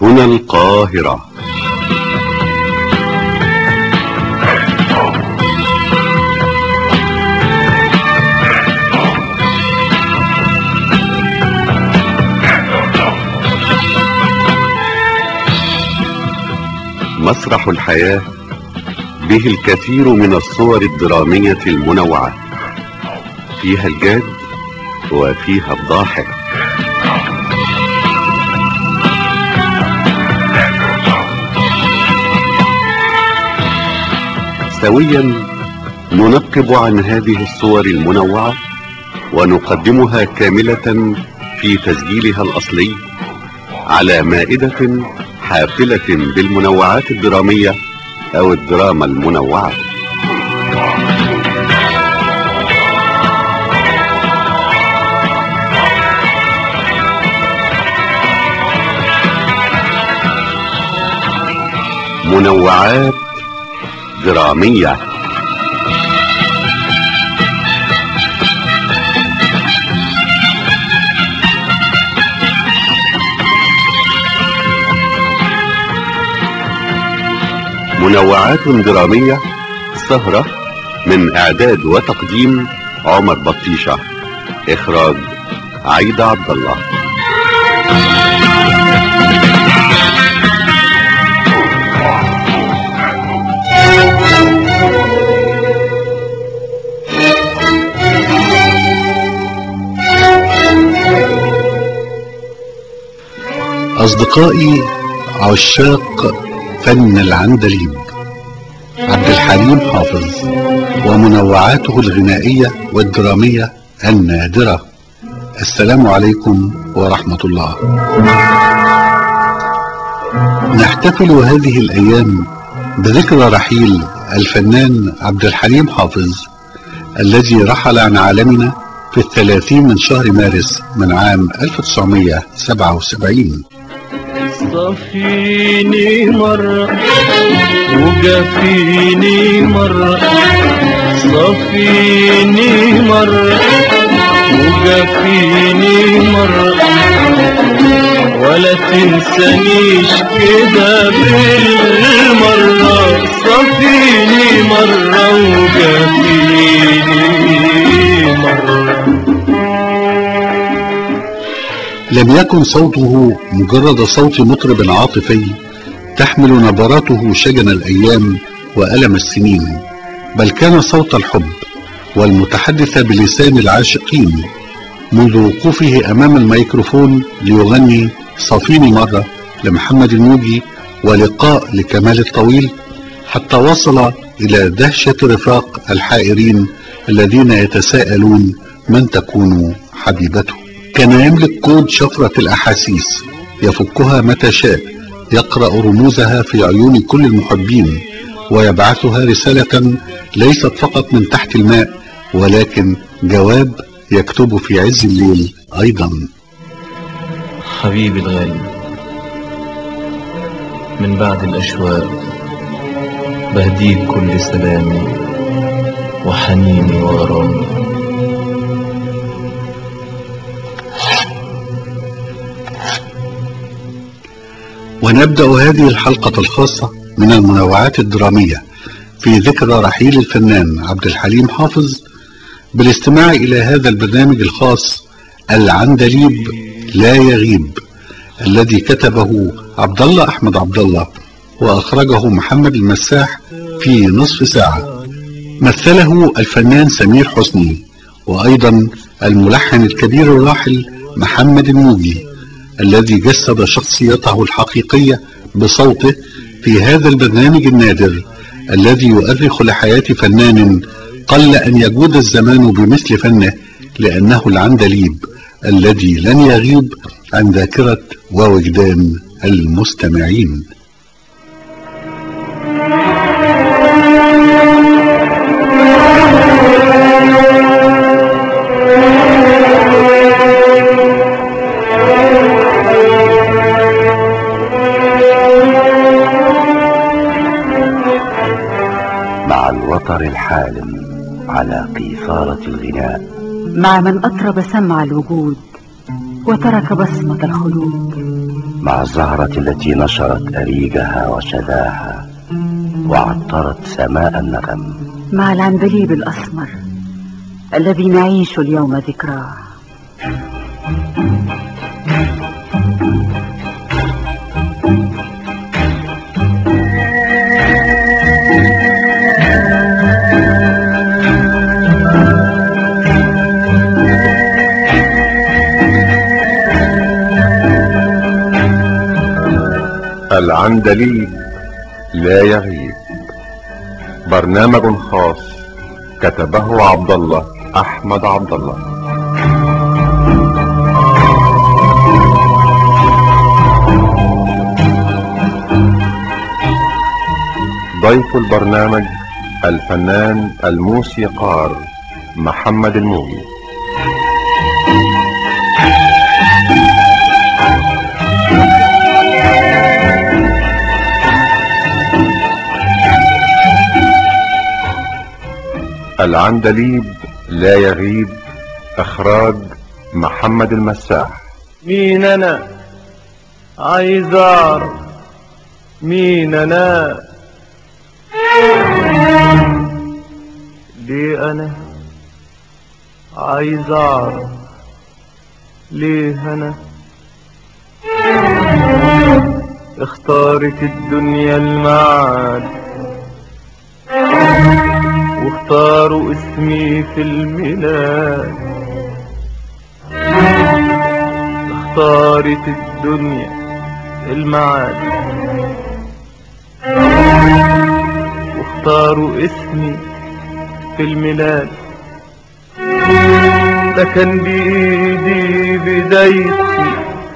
هنا القاهرة مسرح الحياة به الكثير من الصور الدرامية المنوعة فيها الجاد وفيها الضاحك سويا ننقب عن هذه الصور المنوعة ونقدمها كاملة في تسجيلها الأصلي على مائدة حافلة بالمنوعات الدرامية أو الدراما المنوعة منوعات درامية منوعات درامية سهرة من إعداد وتقديم عمر بطيشة إخراج عيد عبد الله أصدقائي عشاق فن العندليب عبد الحليم حافظ ومنوعاته الغنائية والدرامية النادرة السلام عليكم ورحمة الله نحتفل هذه الأيام بذكرى رحيل الفنان عبد الحليم حافظ الذي رحل عن عالمنا في الثلاثين من شهر مارس من عام 1977 صفيني مرة وجفيني مرة صفيني مرة وجفيني مرة ولا تنسانيش كده بالمرة صفيني مرة وجفيني مرة لم يكن صوته مجرد صوت مطرب عاطفي تحمل نبراته شجن الايام والم السنين بل كان صوت الحب والمتحدث بلسان العاشقين منذ وقوفه امام الميكروفون ليغني صافيني مره لمحمد الموجي ولقاء لكمال الطويل حتى وصل الى دهشه رفاق الحائرين الذين يتساءلون من تكون حبيبته كان يملك كود شفرة الأحاسيس يفكها متى شاء يقرأ رموزها في عيون كل المحبين ويبعثها رسالة ليست فقط من تحت الماء ولكن جواب يكتب في عز الليل أيضا حبيبي الغالي من بعد الأشواق بهديك كل سلامي وحنيني وغرامي ونبدأ هذه الحلقة الخاصة من المنوعات الدرامية في ذكرى رحيل الفنان عبد الحليم حافظ بالاستماع إلى هذا البرنامج الخاص العندليب لا يغيب الذي كتبه عبد الله أحمد عبد الله وأخرجه محمد المساح في نصف ساعة مثله الفنان سمير حسني وأيضا الملحن الكبير الراحل محمد الموجي الذي جسد شخصيته الحقيقية بصوته في هذا البرنامج النادر الذي يؤرخ لحياة فنان قل أن يجود الزمان بمثل فنه لأنه العندليب الذي لن يغيب عن ذاكرة ووجدان المستمعين مع الوتر الحالم على قيثارة الغناء مع من أطرب سمع الوجود وترك بصمة الخلود مع الزهرة التي نشرت أريجها وشذاها وعطرت سماء النغم مع العندليب الأسمر الذي نعيش اليوم ذكراه العندليب لا يغيب برنامج خاص كتبه عبد الله احمد عبد الله ضيف البرنامج الفنان الموسيقار محمد الموجي العندليب لا يغيب اخراج محمد المساح مين انا عايز اعرف مين انا ليه انا عايز اعرف ليه انا اختارت الدنيا المعاد واختاروا اسمي في الميلاد اختارت الدنيا المعاد واختاروا اسمي في الميلاد ده كان بإيدي بدايتي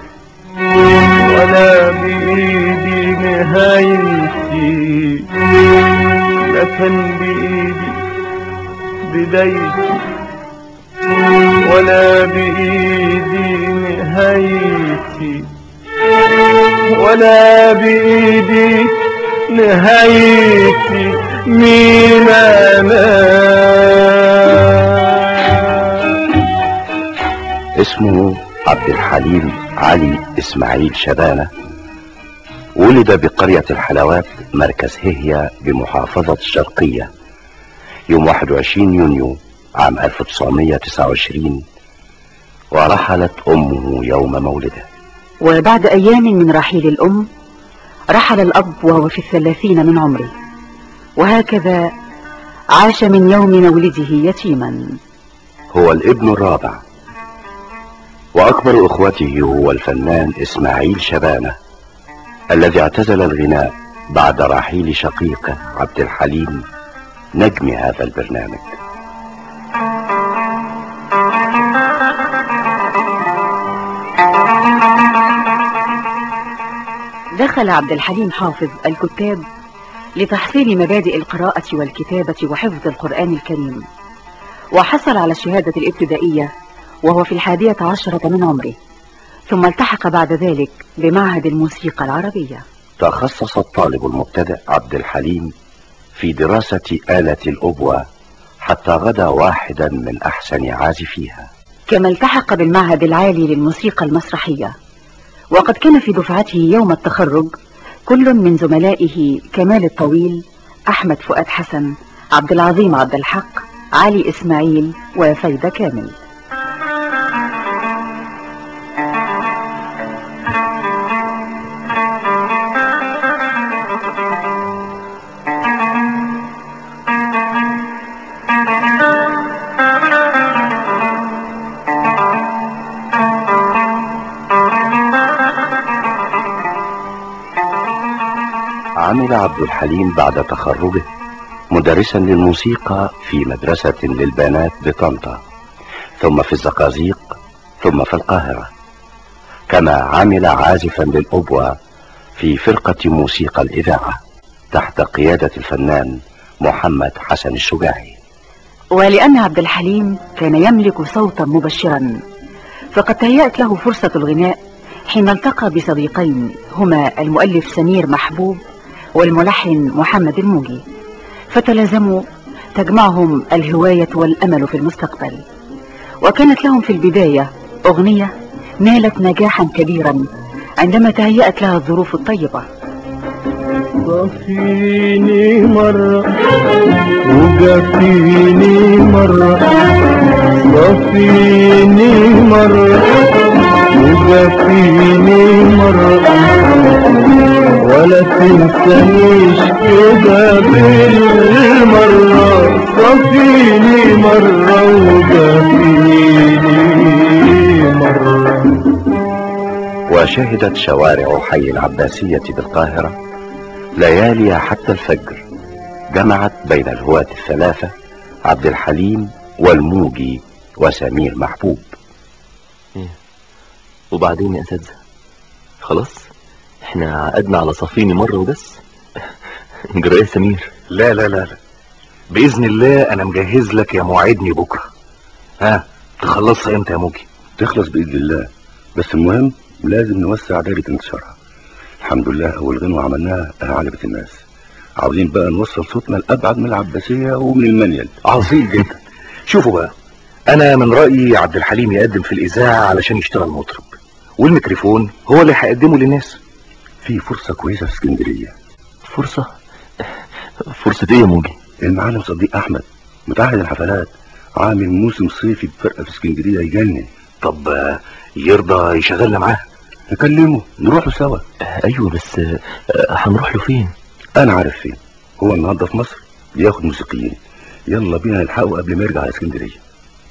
ولا بإيدي نهايتي ده كان بإيدي بدايتي ولا بإيدي نهايتي ولا بإيدي نهايتي مين أنا اسمه عبد الحليم علي إسماعيل شبانة ولد بقرية الحلوات مركز هيهيا بمحافظة الشرقية يوم 21 يونيو عام 1929 ورحلت أمه يوم مولده وبعد أيام من رحيل الأم رحل الأب وهو في الثلاثين من عمره وهكذا عاش من يوم مولده يتيما هو الابن الرابع وأكبر إخوته هو الفنان إسماعيل شبانة الذي اعتزل الغناء بعد رحيل شقيقه عبد الحليم نجم هذا البرنامج دخل عبد الحليم حافظ الكتاب لتحصيل مبادئ القراءة والكتابة وحفظ القرآن الكريم وحصل على الشهادة الابتدائية وهو في الحادية عشرة من عمره ثم التحق بعد ذلك بمعهد الموسيقى العربية تخصص الطالب المبتدئ عبد الحليم في دراسة آلة الأبوة حتى غدا واحدا من أحسن عازفيها كما التحق بالمعهد العالي للموسيقى المسرحية وقد كان في دفعته يوم التخرج كل من زملائه كمال الطويل أحمد فؤاد حسن عبد العظيم عبد الحق علي إسماعيل وفايدة كامل عمل عبد الحليم بعد تخرجه مدرسا للموسيقى في مدرسة للبنات بطنطا ثم في الزقازيق ثم في القاهرة كما عمل عازفا للأبوة في فرقة موسيقى الإذاعة تحت قيادة الفنان محمد حسن الشجاعي ولأن عبد الحليم كان يملك صوتا مبشرا فقد تهيأت له فرصة الغناء حين التقى بصديقين هما المؤلف سمير محبوب والملحن محمد الموجي فتلازموا تجمعهم الهواية والأمل في المستقبل وكانت لهم في البداية أغنية نالت نجاحا كبيرا عندما تهيأت لها الظروف الطيبة صفيني مرة وجفيني مرة صفيني مرة وجفيني مرة ولا تنسانيش كده بالمرة صفيني مرة وجفيني مرة وشهدت شوارع حي العباسية بالقاهرة ليالي حتى الفجر جمعت بين الهواة الثلاثة عبد الحليم والموجي وسمير محبوب وبعدين يا اساتذه خلاص احنا عقدنا على صفيني مره وبس جرى ايه سمير لا لا لا لا بإذن الله أنا مجهز لك يا موعدني بكرة ها تخلصها امتى يا موجي تخلص بإذن الله بس المهم لازم نوسع دائرة انتشارها الحمد لله أول غنوة عملناها عجبت الناس عاوزين بقى نوصل صوتنا لأبعد من العباسية ومن المنيل عظيم جدا شوفوا بقى أنا من رأيي عبد الحليم يقدم في الإذاعة علشان يشتغل مطرب والميكروفون هو اللي هيقدمه للناس في فرصة كويسة في اسكندرية فرصه فرصه ايه يا موجي المعلم صديق أحمد متعهد الحفلات عامل موسم صيفي بفرقة في اسكندرية يجنن طب آه، يرضى يشغلنا معاه نكلمه نروحوا سوا ايوه بس آه، هنروح له فين أنا عارف فين هو النهاردة في مصر بياخد موسيقيين يلا بينا نلحقه قبل ما يرجع على اسكندرية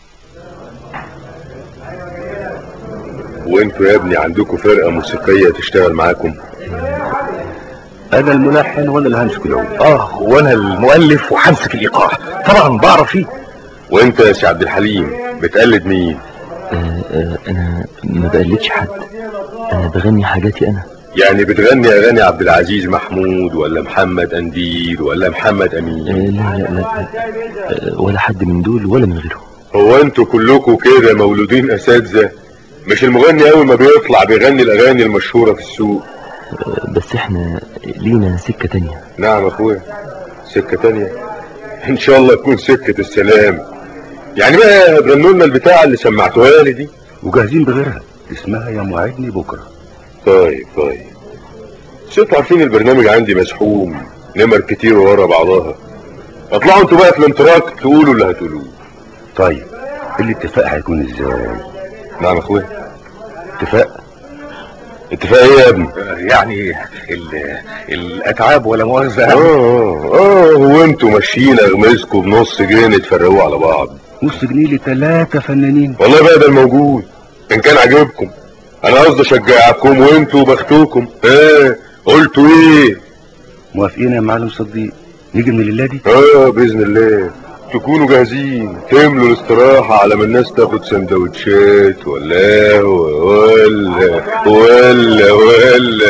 وانتوا يا ابني عندكم فرقة موسيقية تشتغل معاكم أنا الملحن وأنا اللي همسك العود اه وانا المؤلف وهمسك الايقاع طبعا بعرف فيه وانت يا سي عبد الحليم بتقلد مين آه، آه، انا ما بقلدش حد انا بغني حاجاتي انا يعني بتغني اغاني عبد العزيز محمود ولا محمد انديل ولا محمد آه، امين لا لا لا لا. آه، ولا حد من دول ولا من غيرهم هو انتوا كلكم كده مولودين اساتذة مش المغني اول ما بيطلع بيغني الاغاني المشهورة في السوق آه، بس احنا لينا سكة تانية نعم اخويا سكة تانية ان شاء الله تكون سكة السلام يعني بقى غنوا لنا البتاع اللي سمعتوها لي دي وجاهزين بغيرها اسمها يا موعدني بكرة طيب طيب بس انتوا عارفين البرنامج عندي مسحوم نمر كتير ورا بعضها اطلعوا انتوا بقى في الانتراك تقولوا اللي هتقولوه طيب الاتفاق هيكون ازاي نعم اخويا اتفاق اتفاق ايه يا ابني يعني ال- الاتعاب ولا مؤاخذه اه اه اه هو انتوا ماشيين اغمزكوا بنص جنيه تفرقوا على بعض نص جنيه لثلاثة فنانين والله بقى ده الموجود ان كان عاجبكم انا قصدي اشجعكم وانتوا بختكم ايه قلتوا ايه موافقين يا معلم صديق نيجي من الليلة دي اه باذن الله تكونوا جاهزين تملوا الاستراحة على ما الناس تاخد سندوتشات ولا ولا ولا ولا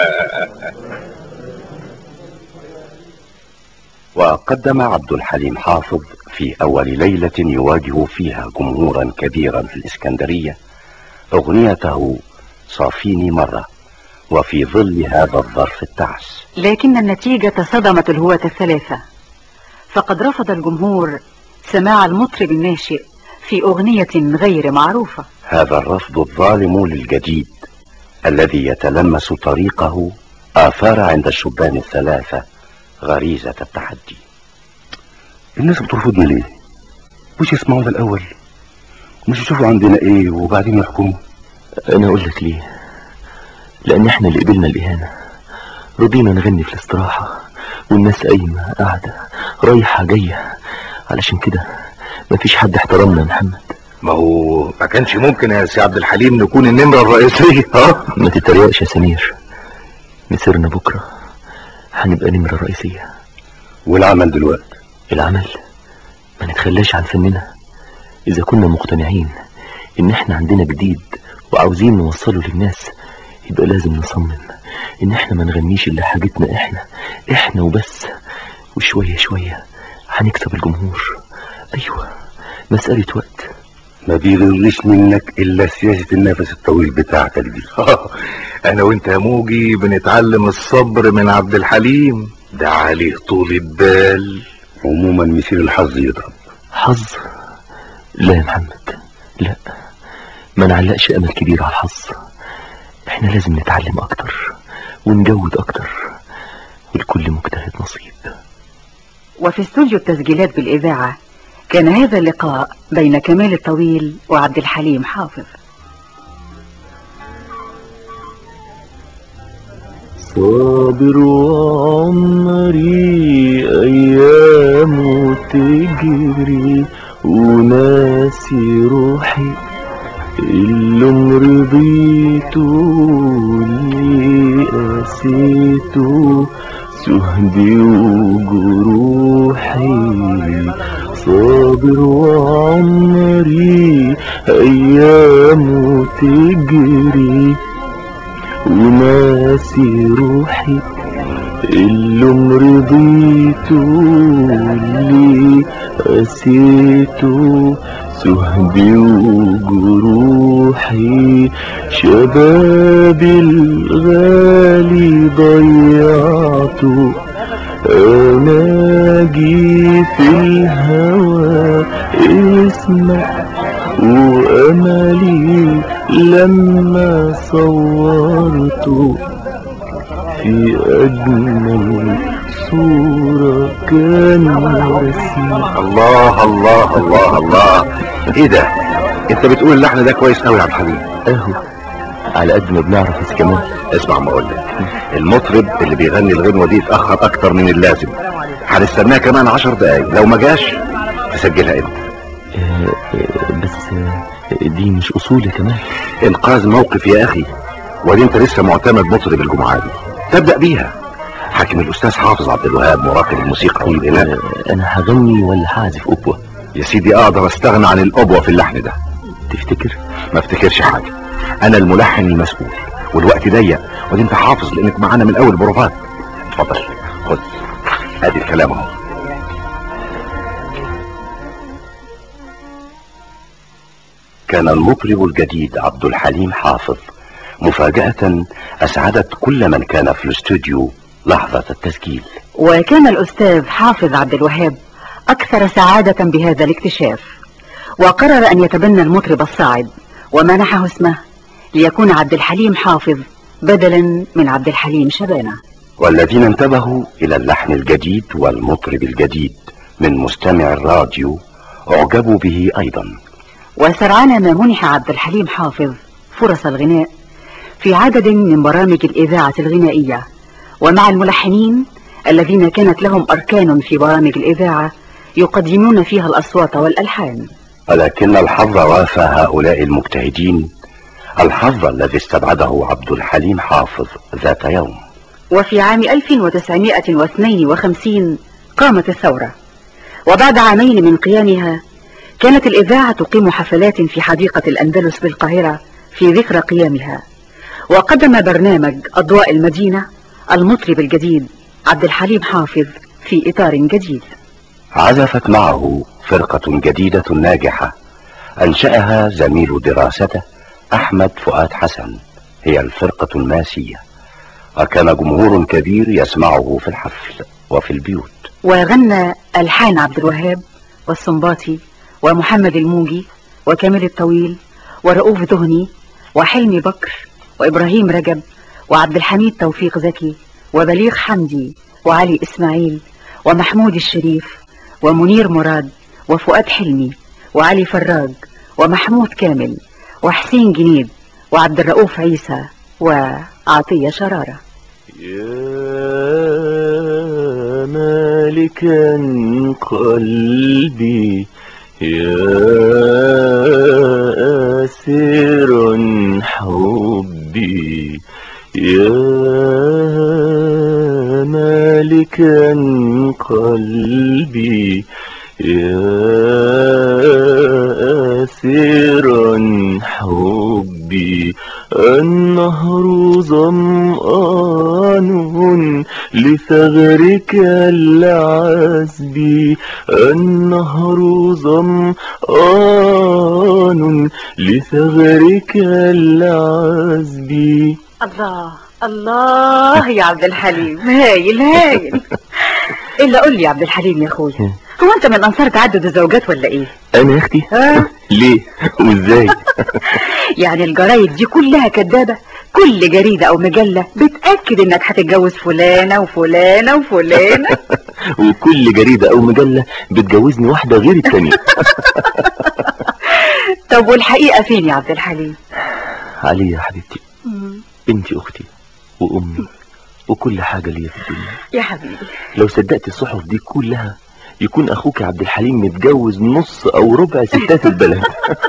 وقدم عبد الحليم حافظ في أول ليلة يواجه فيها جمهورا كبيرا في الإسكندرية أغنيته صافيني مرة وفي ظل هذا الظرف التعس لكن النتيجة صدمت الهواة الثلاثة فقد رفض الجمهور سماع المطرب الناشئ في أغنية غير معروفة هذا الرفض الظالم للجديد الذي يتلمس طريقه آثار عند الشبان الثلاثة غريزة التحدي الناس بترفضنا ليه مش يسمعونا الأول مش يشوفوا عندنا ايه وبعدين يحكموا انا اقول لك ليه لان احنا اللي قبلنا الاهانة رضينا نغني في الاستراحة والناس قايمة قاعدة رايحة جاية علشان كده مفيش حد احترمنا يا محمد ما هو ما كانش ممكن يا سي عبد الحليم نكون النمرة الرئيسية ها ما تتريقش يا سمير مسيرنا بكرة هنبقى نمرة رئيسية والعمل دلوقتي العمل ما نتخلاش عن فننا إذا كنا مقتنعين إن إحنا عندنا جديد وعاوزين نوصله للناس يبقى لازم نصمم إن إحنا ما نغنيش إلا حاجتنا إحنا إحنا وبس وشوية شوية هنكسب الجمهور أيوة مسألة وقت ما بيغلش منك الا سياسة النفس الطويل بتاعتك دي انا وانت يا موجي بنتعلم الصبر من عبد الحليم ده عليه طول البال عموما مسير الحظ يضرب حظ لا يا محمد لا ما نعلقش أمل كبير على الحظ احنا لازم نتعلم اكتر ونجود اكتر ولكل مجتهد نصيب وفي استوديو التسجيلات بالإذاعة كان هذا اللقاء بين كمال الطويل وعبد الحليم حافظ صابر وعمري أيام تجري وناسي روحي اللي مرضيته اللي قاسيته سهدي وجروحي صابر وعمري أيام تجري وناسي روحي اللي مرضيته اللي قسيته سهدي وجروحي شبابي الغالي ضيعته انا جي في الهوى اسمع واملي لما صورته في اجمل صورة كان رسيم الله الله الله الله ايه ده انت بتقول اللحن ده كويس قوي يا عبد الحليم اهو على قد ما بنعرف يا كمان اسمع ما اقول لك المطرب اللي بيغني الغنوة دي اتأخر اكتر من اللازم هنستناه كمان عشر دقايق لو ما جاش تسجلها انت آه، آه، بس آه، دي مش اصول يا كمان انقاذ موقف يا اخي ودي انت لسه معتمد مطرب الجمعة دي تبدأ بيها حاكم الاستاذ حافظ عبد الوهاب مراقب الموسيقى والغناء آه، انا هغني ولا هعزف أبوة يا سيدي اقدر استغنى عن الابوة في اللحن ده تفتكر ما افتكرش حاجة انا الملحن المسؤول والوقت ضيق ودي انت حافظ لانك معانا من اول بروفات اتفضل خد ادي الكلام اهو كان المطرب الجديد عبد الحليم حافظ مفاجأة أسعدت كل من كان في الاستوديو لحظة التسجيل وكان الأستاذ حافظ عبد الوهاب أكثر سعادة بهذا الاكتشاف وقرر أن يتبنى المطرب الصاعد ومنحه اسمه ليكون عبد الحليم حافظ بدلا من عبد الحليم شبانة والذين انتبهوا إلى اللحن الجديد والمطرب الجديد من مستمع الراديو أعجبوا به أيضا وسرعان ما منح عبد الحليم حافظ فرص الغناء في عدد من برامج الإذاعة الغنائية ومع الملحنين الذين كانت لهم أركان في برامج الإذاعة يقدمون فيها الأصوات والألحان ولكن الحظ وافى هؤلاء المجتهدين الحظ الذي استبعده عبد الحليم حافظ ذات يوم وفي عام 1952 قامت الثورة وبعد عامين من قيامها كانت الإذاعة تقيم حفلات في حديقة الأندلس بالقاهرة في ذكرى قيامها وقدم برنامج أضواء المدينة المطرب الجديد عبد الحليم حافظ في إطار جديد عزفت معه فرقة جديدة ناجحة أنشأها زميل دراسته أحمد فؤاد حسن هي الفرقة الماسية وكان جمهور كبير يسمعه في الحفل وفي البيوت وغنى ألحان عبد الوهاب والسنباطي ومحمد الموجي وكامل الطويل ورؤوف ذهني وحلمي بكر وإبراهيم رجب وعبد الحميد توفيق زكي وبليغ حمدي وعلي إسماعيل ومحمود الشريف ومنير مراد وفؤاد حلمي وعلي فراج ومحمود كامل وحسين جنيد وعبد الرؤوف عيسى وعطية شرارة يا مالكا قلبي يا أسيرا حبي يا مالكا قلبي يا أسيرا حبي النهر ظمآن لثغرك العذب النهر ظمآن لثغرك العذب الله الله يا عبد الحليم هايل هايل إلا قول لي يا عبد الحليم يا أخوي هو أنت من أنصار تعدد الزوجات ولا إيه؟ أنا يا أختي ها؟ ليه وإزاي يعني الجرايد دي كلها كدابة كل جريدة او مجلة بتأكد انك هتتجوز فلانة وفلانة وفلانة وكل جريدة او مجلة بتجوزني واحدة غير التانية طب والحقيقة فين يا عبد الحليم علي يا حبيبتي بنتي اختي وامي وكل حاجة ليا في الدنيا يا حبيبي لو صدقت الصحف دي كلها يكون اخوك عبد الحليم متجوز نص او ربع ستات البلد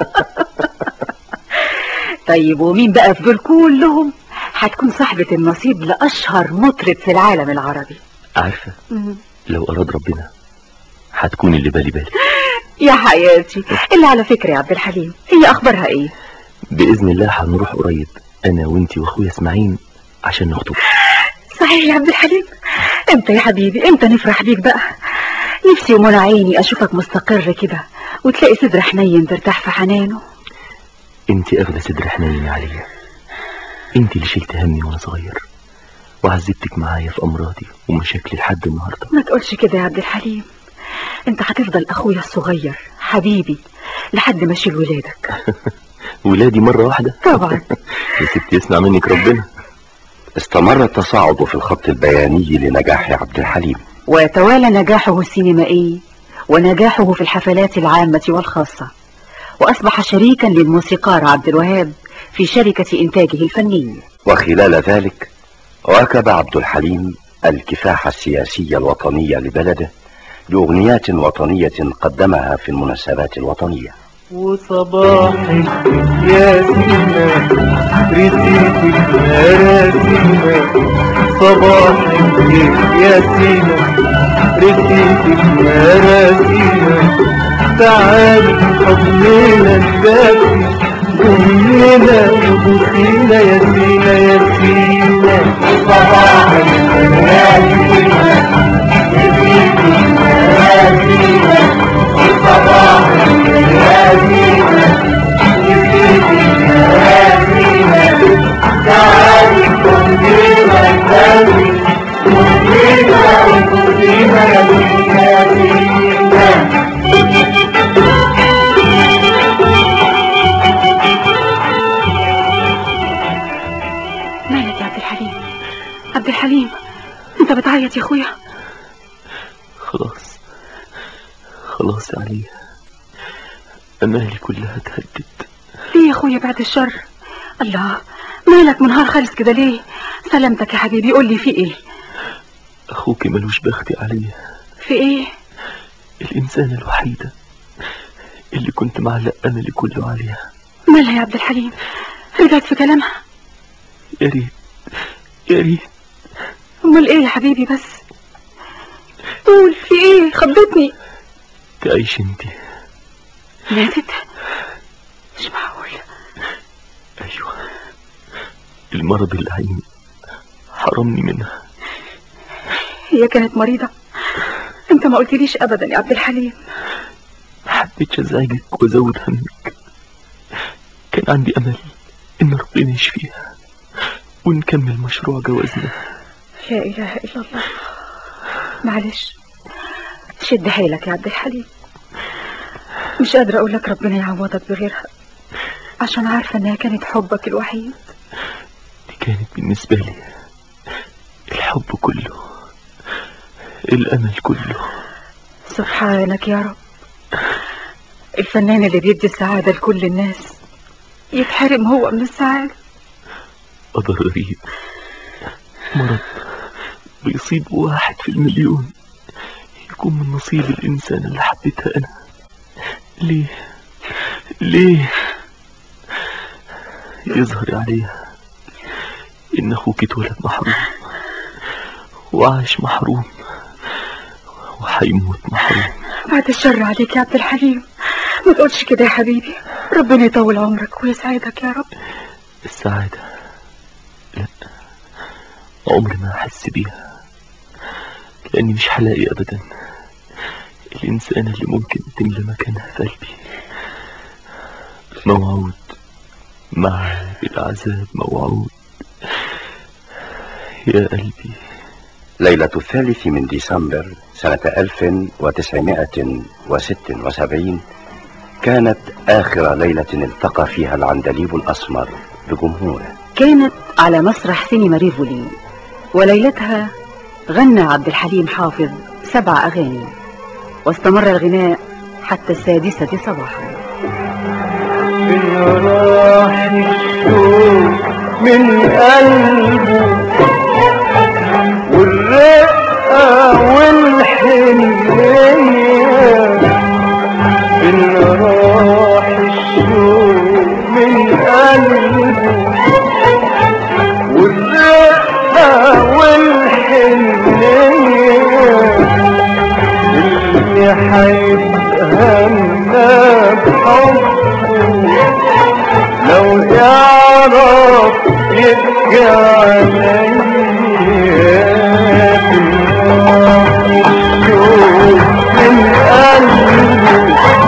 طيب ومين بقى في دول كلهم هتكون صاحبة النصيب لأشهر مطرب في العالم العربي عارفة لو اراد ربنا هتكون اللي بالي بالي يا حياتي اللي على فكرة يا عبد الحليم هي أخبارها إيه باذن الله هنروح قريب انا وانتي واخويا اسماعيل عشان نخطب صحيح يا عبد الحليم امتى يا حبيبي امتى نفرح بيك بقى نفسي ومنى عيني اشوفك مستقر كده وتلاقي صدر حنين ترتاح في حنانه انتي اغلى صدر حنين عليا انتي اللي شلت همي وانا صغير وعذبتك معايا في امراضي ومشاكلي لحد النهارده ما تقولش كده يا عبد الحليم انت هتفضل اخويا الصغير حبيبي لحد ما اشيل ولادك ولادي مرة واحدة طبعا يا ستي يسمع منك ربنا استمر التصاعد في الخط البياني لنجاح عبد الحليم ويتوالى نجاحه السينمائي ونجاحه في الحفلات العامة والخاصة وأصبح شريكا للموسيقار عبد الوهاب في شركة إنتاجه الفني وخلال ذلك واكب عبد الحليم الكفاح السياسي الوطني لبلده بأغنيات وطنية قدمها في المناسبات الوطنية وصباحك يا سينا رسيتك مراسينا صباحك يا سينا رسيتك مراسينا تعالي حضننا الدافي أمنا وبوسينا يا سينا يا سينا صباحك يا سينا رسيتك مراسينا صباحك يا سينا رسيتك مراسينا تعالي حضننا الدافي أمنا وبوسينا يا سينا يا سينا مالك يا عبد الحليم عبد الحليم انت بتعيط يا اخويا خلاص خلاص يا علي امالي كلها اتهدت ليه يا اخويا بعد الشر الله مالك منهار خالص كده ليه سلامتك يا حبيبي قول لي في ايه اخوك ملوش بختي عليا في ايه الانسانة الوحيدة اللي كنت معلق املي كله عليها مالها يا عبد الحليم رجعت في كلامها يا ريت يا ريت امال ايه يا حبيبي بس قول في ايه خضتني تعيش انتي ماتت مش معقول ايوه المرض اللعين حرمني منها هي كانت مريضة انت ما قلتليش ابدا يا عبد الحليم ما حبيتش ازعجك وازود همك كان عندي امل ان ربنا يشفيها ونكمل مشروع جوازنا لا اله الا الله معلش شد حيلك يا عبد الحليم مش قادرة اقول لك ربنا يعوضك بغيرها عشان عارفة انها كانت حبك الوحيد دي كانت بالنسبة لي الحب كله الامل كله سبحانك يا رب الفنان اللي بيدي السعادة لكل الناس يتحرم هو من السعادة قدر غريب مرض بيصيب واحد في المليون يكون من نصيب الإنسان اللي حبيتها أنا ليه ليه يظهر عليها إن أخوك اتولد محروم وعاش محروم وحيموت محروم بعد الشر عليك يا عبد الحليم ما تقولش كده يا حبيبي ربنا يطول عمرك ويسعدك يا رب السعادة لا عمري ما أحس بيها لأني مش هلاقي أبدا الإنسان اللي ممكن تملى مكانها في قلبي موعود مع العذاب موعود يا قلبي ليلة الثالث من ديسمبر سنة 1976 كانت آخر ليلة التقى فيها العندليب الأسمر بجمهوره كانت على مسرح سينما ريفولي وليلتها غنى عبد الحليم حافظ سبع أغاني واستمر الغناء حتى السادسة صباحا من راح الشوق من قلبه والرقة والحنية من راح الشوق من قلبه والرقة والحنية اللي حيتهنى بحبه لو يعرف يبكي عليا بالشوق من قلبه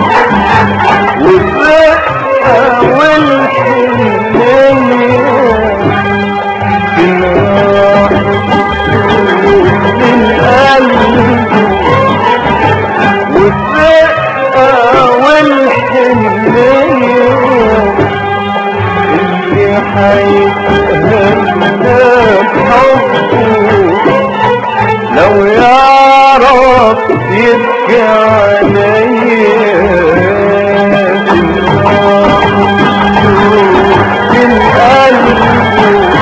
والرقة والحنية بالراحة من قلبه والرقة والحنية اللي حيتهنى بحبه لو يعرف يبكي عليا من قلبه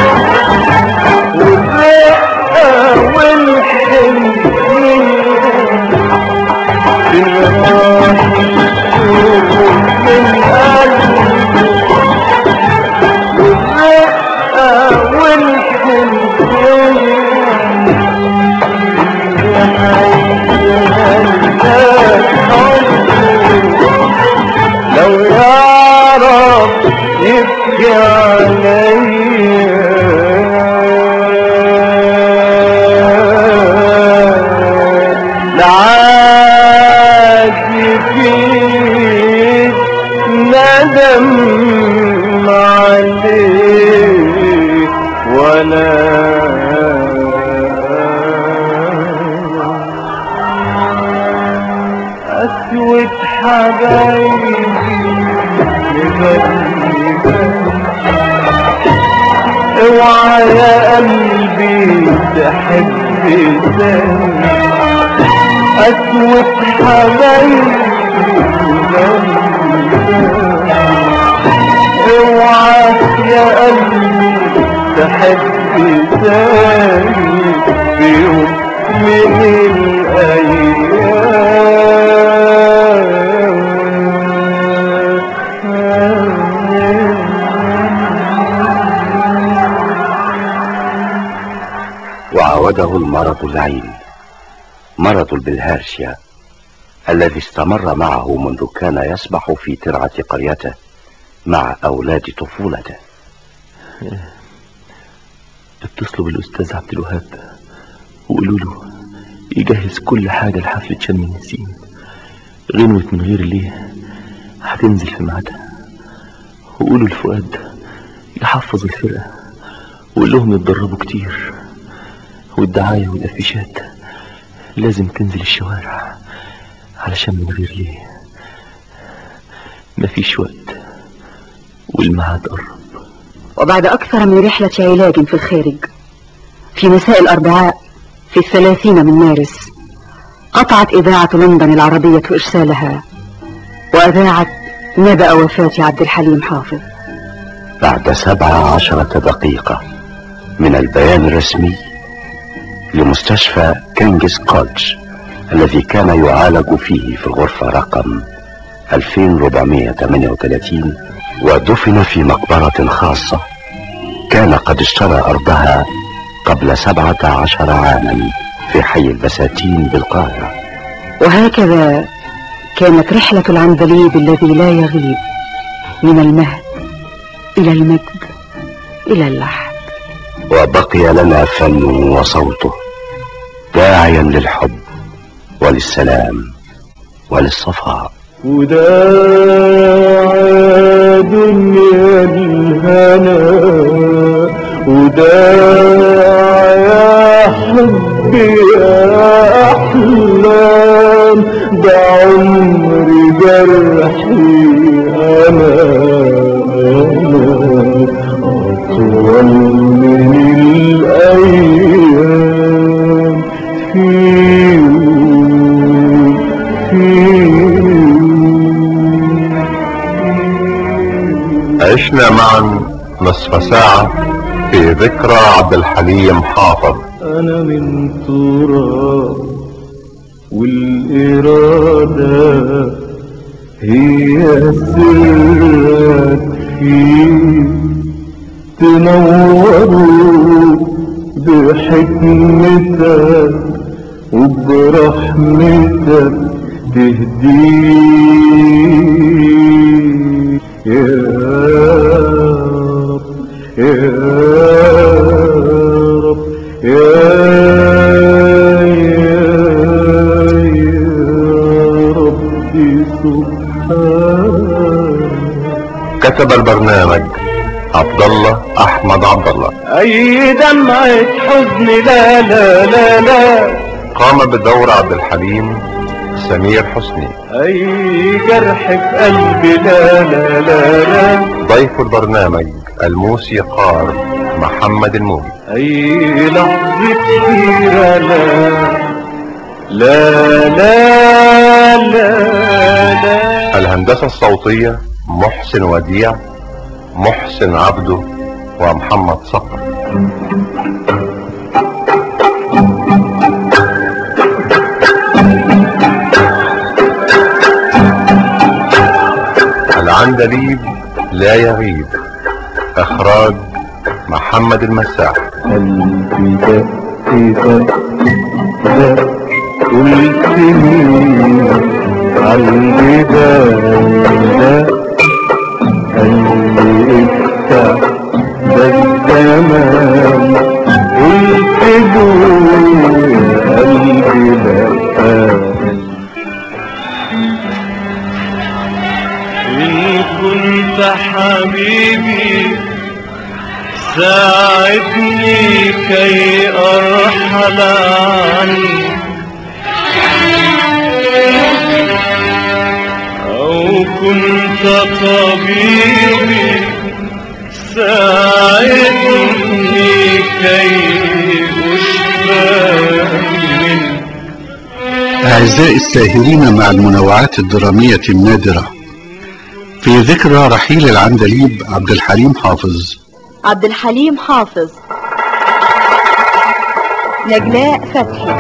والرقة والحنية بالراحة من قلبه والرقة والحنية اللي حيتهنى حبه لو يعرف يبكي عليا لعاد فيه ندم عليه ولا أسود حبايبي اوعى يا قلبي تحب تاني أسود حبايبي اوعى يا قلبي تحب تاني في يوم من الأيام وعاوده المرض اللعين مرض البلهارسيا الذي استمر معه منذ كان يسبح في ترعة قريته مع أولاد طفولته اتصلوا بالأستاذ عبد الوهاب وقولوا له يجهز كل حاجة لحفلة شم النسيم غنوة من غير ليه هتنزل في ميعادها وقولوا لفؤاد يحفظ الفرقة وقول لهم يتدربوا كتير والدعاية والأفيشات لازم تنزل الشوارع علشان من غير ليه مفيش وقت والميعاد قرب وبعد أكثر من رحلة علاج في الخارج في مساء الأربعاء في الثلاثين من مارس قطعت إذاعة لندن العربية إرسالها وأذاعت نبأ وفاة عبد الحليم حافظ بعد سبع عشرة دقيقة من البيان الرسمي لمستشفى كينجز كولج الذي كان يعالج فيه في الغرفة رقم 2438 ودفن في مقبرة خاصة كان قد اشترى أرضها قبل سبعة عشر عاما في حي البساتين بالقاهرة وهكذا كانت رحلة العندليب الذي لا يغيب من المهد إلى المجد إلى اللحد وبقي لنا فنه وصوته داعيا للحب وللسلام وللصفاء وداع دنيا الهنا وداع يا حبي يا أحلام ده عمري جرحي أنا أنا أطول من الأيام في يوم في يوم عشنا معا نصف ساعة في ذكرى عبد الحليم حافظ أنا من تراب والإرادة هي سرك فيه تنوروا بحكمتك وبرحمتك تهديه يا رب يا رب يا يا يا ربي سبحانك كتب البرنامج عبد الله احمد عبد الله أي دمعة حزن لا لا لا لا قام بدور عبد الحليم سمير حسني أي جرح في قلبي لا لا لا لا ضيف البرنامج الموسيقار محمد الموجي أي لحظة كبيرة لا لا لا لا لا الهندسة الصوتية محسن وديع محسن عبده ومحمد صقر العندليب لا يغيب اخراج محمد المساح قلبي دق دق دق قلت مين عالجبال دق قلبي افتح ده الزمان قلت له يا قلبي لا إن كنت حبيبي ساعدني كي أرحل عنك أو كنت طبيبي ساعدني كي أشفى منك أعزائي الساهرين مع المنوعات الدرامية النادرة في ذكرى رحيل العندليب عبد الحليم حافظ عبد الحليم حافظ نجلاء فتحي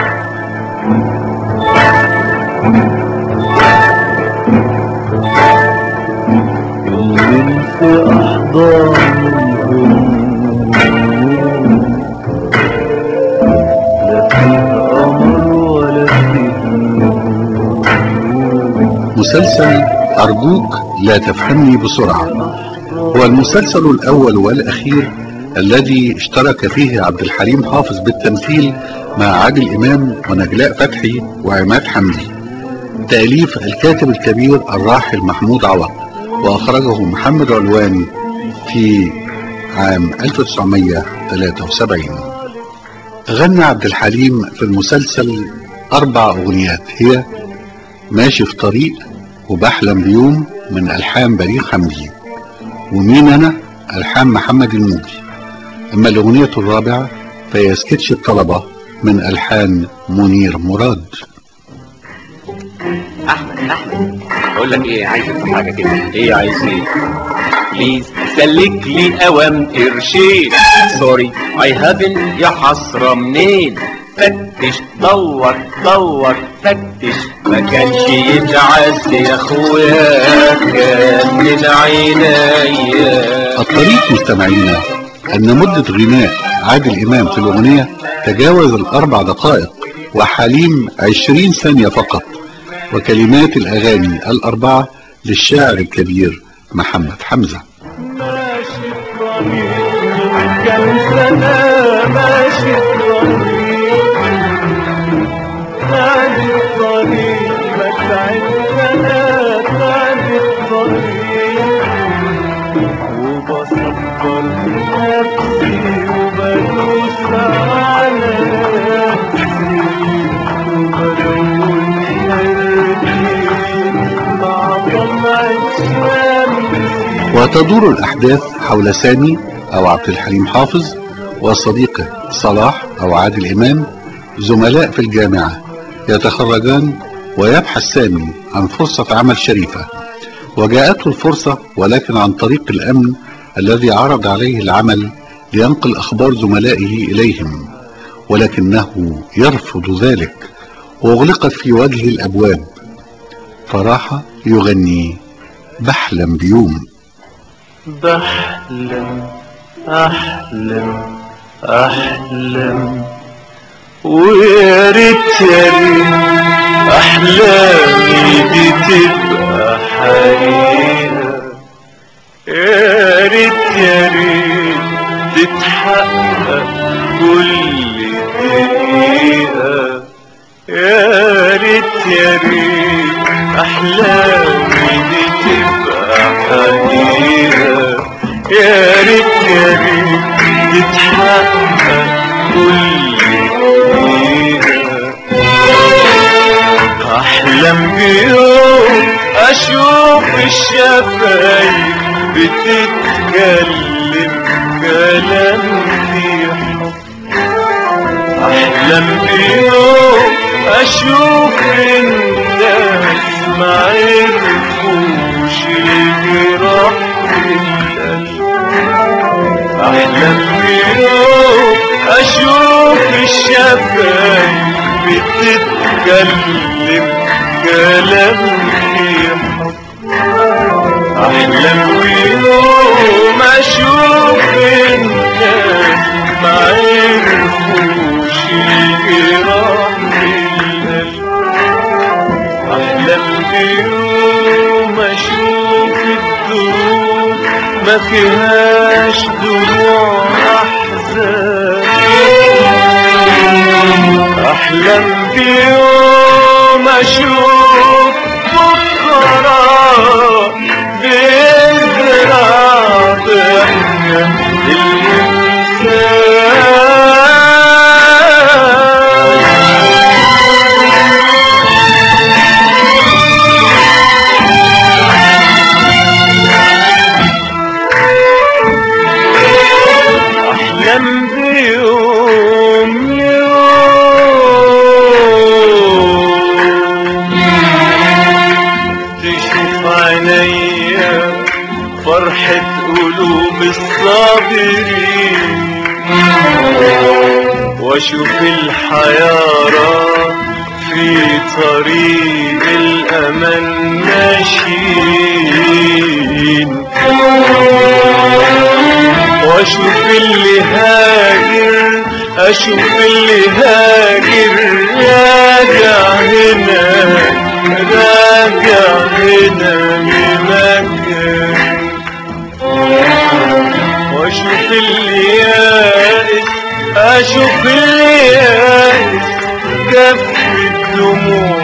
اللي في أحضان الهموم لا فيها قمر ولا فيها نجوم مسلسل أرجوك لا تفهمني بسرعة هو المسلسل الأول والأخير الذي اشترك فيه عبد الحليم حافظ بالتمثيل مع عادل إمام ونجلاء فتحي وعماد حمدي تأليف الكاتب الكبير الراحل محمود عوض وأخرجه محمد علواني في عام 1973 غنى عبد الحليم في المسلسل أربع أغنيات هي ماشي في طريق وبحلم بيوم من ألحان بليغ حمدي ومين أنا ألحان محمد الموجي أما الأغنية الرابعة فهي سكتش الطلبة من ألحان منير مراد احمد احمد بقول لك ايه عايز افهم حاجه كده ايه عايز ايه بليز سلك لي اوام قرشين سوري اي هافن يا حسره منين فتش دور دور فتش ما كانش يتعز يا اخويا كان من عينيا الطريق مستمعينا أن مدة غناء عادل إمام في الأغنية تجاوز الأربع دقائق وحليم عشرين ثانية فقط وكلمات الأغاني الأربعة للشاعر الكبير محمد حمزة ماشي الطريق كم سنة ماشي الطريق هذه الطريق متعب سنة هذه الطريق وبصبر نفسي وبدوس على نفسي وبلون حرتي مع طلع الشمس وتدور الأحداث حول سامي أو عبد الحليم حافظ وصديقه صلاح أو عادل إمام زملاء في الجامعة يتخرجان ويبحث سامي عن فرصة عمل شريفة وجاءته الفرصة ولكن عن طريق الأمن الذي عرض عليه العمل لينقل أخبار زملائه إليهم ولكنه يرفض ذلك وأغلقت في وجهه الأبواب فراح يغني بحلم بيوم بحلم أحلم أحلم ويا ريت يا ريت أحلامي دي تبقى حقيقة يا ريت يا ريت تتحقق كل دقيقة يا ريت يا ريت أحلامي دي تبقى حقيقة يا ريت يا ريت تتحقق كل دقيقة أحلم بيوم أشوف الشفايف بتتكلم كلام في حب أحلم بيوم أشوف الناس ما عرفوش الجراح في القلب أحلم بيوم أشوف الشفايف بتتكلم كلام في حب أحلم بيوم أشوف الناس ما عرفوش الجراح في القلب أحلم بيوم أشوف الدروب ما فيهاش دموع أحزان أحلم بيوم أشوف بكرة بيزرع ضحكة الإنسان أحلم بيوم يوم تشوف عينيا فرحة قلوب الصابرين واشوف الحيارى في طريق الأمل ماشيين واشوف اللي هاجر اشوف اللي هاجر راجع هنا راجع هنا لمكان واشوف اللي يائس اشوف اللي يائس جف الدموع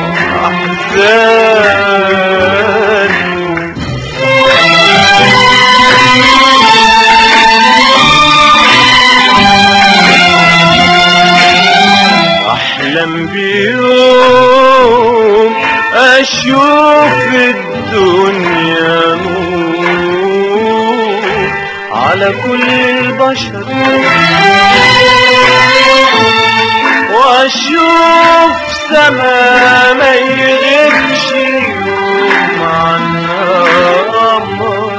احزان احلم بيوم اشوف الدنيا نور على كل البشر واشوف سما ما يغيبش يوم عنها قمر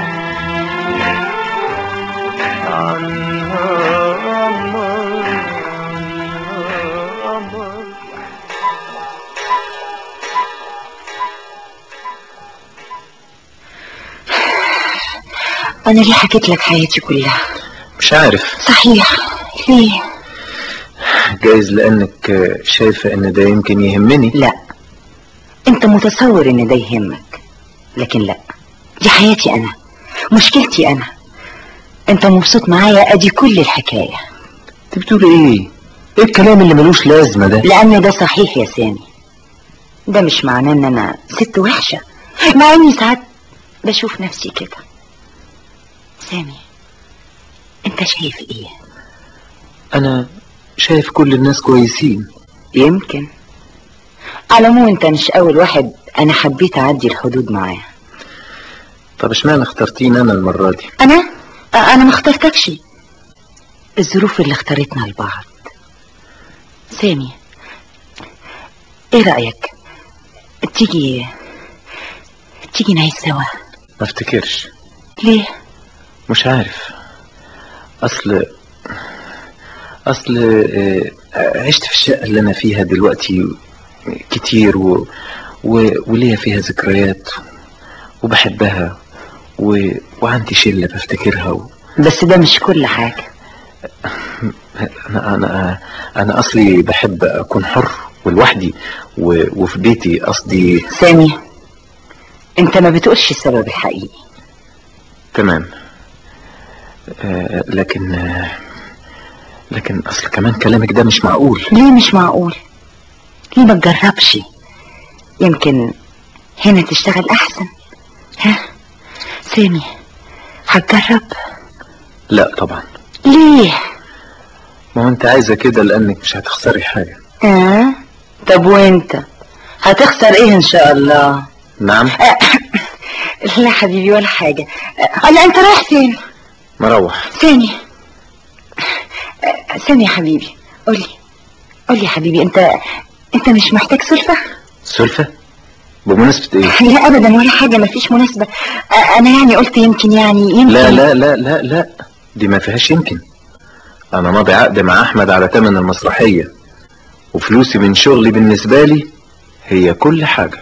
عنها قمر عنها قمر أنا ليه حكيت لك حياتي كلها مش عارف صحيح ليه جايز لانك شايفة ان ده يمكن يهمني لا أنت متصور إن ده يهمك لكن لا دي حياتي أنا مشكلتي أنا أنت مبسوط معايا أدي كل الحكاية انت بتقولي ايه ايه الكلام اللي ملوش لازمة ده لأن ده صحيح يا سامي ده مش معناه إن أنا ست وحشة مع إني ساعات بشوف نفسي كده سامي أنت شايف إيه انا شايف كل الناس كويسين يمكن على العموم أنت مش أول واحد أنا حبيت أعدي الحدود معاه طب اشمعنى اخترتيني انا المرة دي أنا انا ما اخترتكش الظروف اللي اختارتنا لبعض سامي ايه رأيك تيجي تيجي نعيش سوا ما افتكرش ليه مش عارف اصل اصل آه، عشت في الشقة اللي انا فيها دلوقتي كتير و... و... وليا فيها ذكريات وبحبها و... وعندي شلة بفتكرها و... بس ده مش كل حاجة انا انا انا اصلي بحب اكون حر ولوحدي و... وفي بيتي قصدي سامي انت ما بتقولش السبب الحقيقي تمام آه لكن آه لكن اصل كمان كلامك ده مش معقول ليه مش معقول ليه ما تجربش يمكن هنا تشتغل احسن ها سامي هتجرب لا طبعا ليه ما هو انت عايزه كده لانك مش هتخسري حاجه اه طب وانت هتخسر ايه ان شاء الله نعم لا حبيبي ولا حاجة آه، لا انت رايح فين مروح ثاني آه، ثاني يا حبيبي قولي قولي يا حبيبي انت انت مش محتاج سلفة سلفة بمناسبة ايه لا ابدا ولا حاجة مفيش مناسبة آه، انا يعني قلت يمكن يعني يمكن لا لا لا لا لا دي ما فيهاش يمكن انا ماضي عقد مع احمد على تمن المسرحية وفلوسي من شغلي بالنسبة لي هي كل حاجة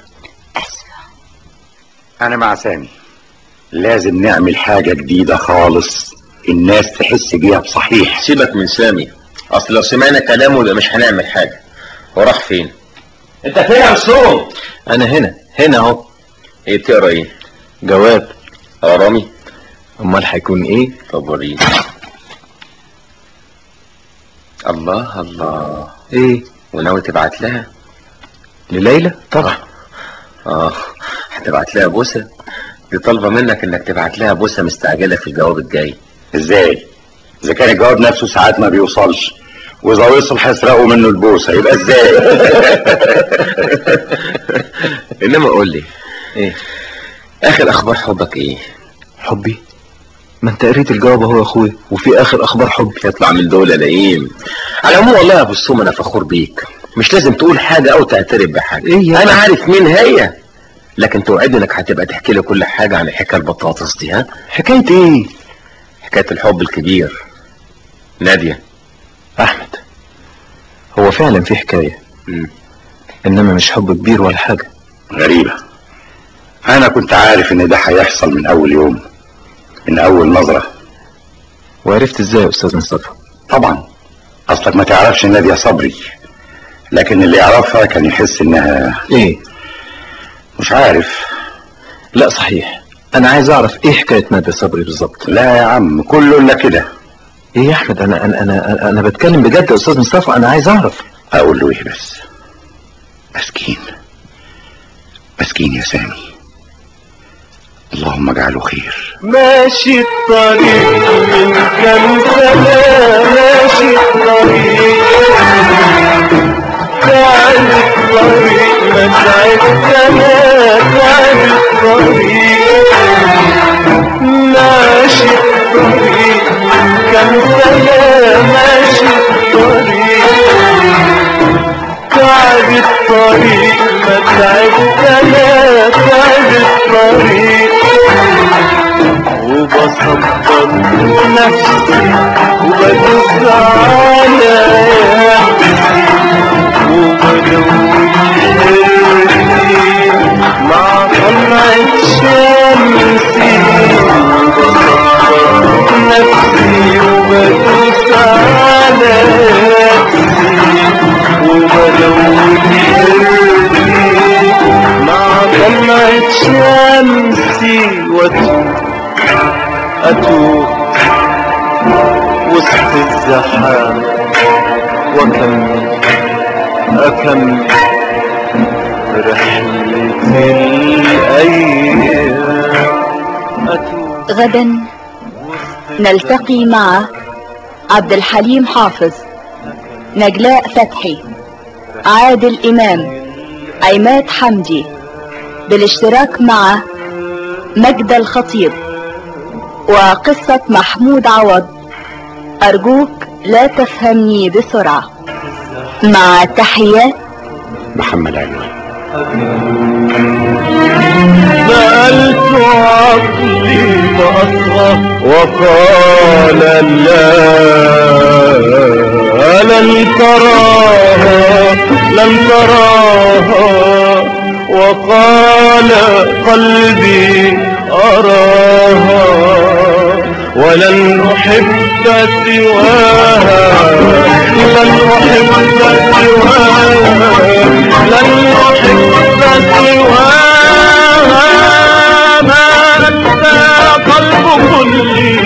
انا مع سامي لازم نعمل حاجة جديدة خالص الناس تحس بيها بصحيح سيبك من سامي اصل لو سمعنا كلامه يبقى مش هنعمل حاجه هو راح فين انت فين يا مسروق انا هنا هنا اهو ايه بتقرا ايه جواب ارامي امال هيكون ايه طب وريني الله الله ايه وناوي تبعت لها لليلى طبعا اه هتبعت لها بوسه دي طالبه منك انك تبعت لها بوسه مستعجله في الجواب الجاي ازاي اذا كان الجواب نفسه ساعات ما بيوصلش واذا وصل هيسرقوا منه البوسه يبقى ازاي انما قول لي ايه اخر اخبار حبك ايه حبي ما انت قريت الجواب اهو يا اخويا وفي اخر اخبار حب يطلع من دول يا لئيم على العموم والله يا ابو السوم انا فخور بيك مش لازم تقول حاجه او تعترف بحاجه إيه يا انا أخي؟ عارف مين هي لكن توعدني انك هتبقى تحكي لي كل حاجه عن الحكايه البطاطس دي ها حكاية ايه حكايه الحب الكبير ناديه احمد هو فعلا في حكاية مم. انما مش حب كبير ولا حاجة غريبة انا كنت عارف ان ده هيحصل من اول يوم من اول نظرة وعرفت ازاي يا استاذ مصطفى طبعا اصلك ما تعرفش نادية صبري لكن اللي يعرفها كان يحس انها ايه مش عارف لا صحيح انا عايز اعرف ايه حكاية نادية صبري بالظبط لا يا عم كله الا كده ايه يا احمد انا انا انا انا بتكلم بجد يا استاذ مصطفى انا عايز اعرف اقول له ايه بس مسكين مسكين يا سامي اللهم اجعله خير ماشي الطريق من كام سنة ماشي الطريق تعب الطريق ما تعب سنة تعب الطريق ماشي الطريق كام سنة ماشي الطريق تعب الطريق ما تعب سنة تعب الطريق وبصبر نفسي وبدوس على نفسي وبدور حرتي مع طلعة شمسي وبصبر نفسي وبدوس على نفسي وبدور حرتي مع طلعة شمسي واتوب أتوه وسط الزحام وأكمل أكمل رحلة الأيام أتوه غدا نلتقي مع عبد الحليم حافظ نجلاء فتحي عادل إمام عماد حمدي بالاشتراك مع مجد الخطيب وقصة محمود عوض أرجوك لا تفهمني بسرعة مع تحيات محمد علوان سألت عقلي فأصغى وقال لا لن تراها لن تراها وقال قلبي أراها ولن أحب سواها لن أحب سواها لن أحب سواها ما أنت قلب كلي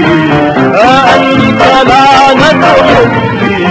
أنت لعنة حبي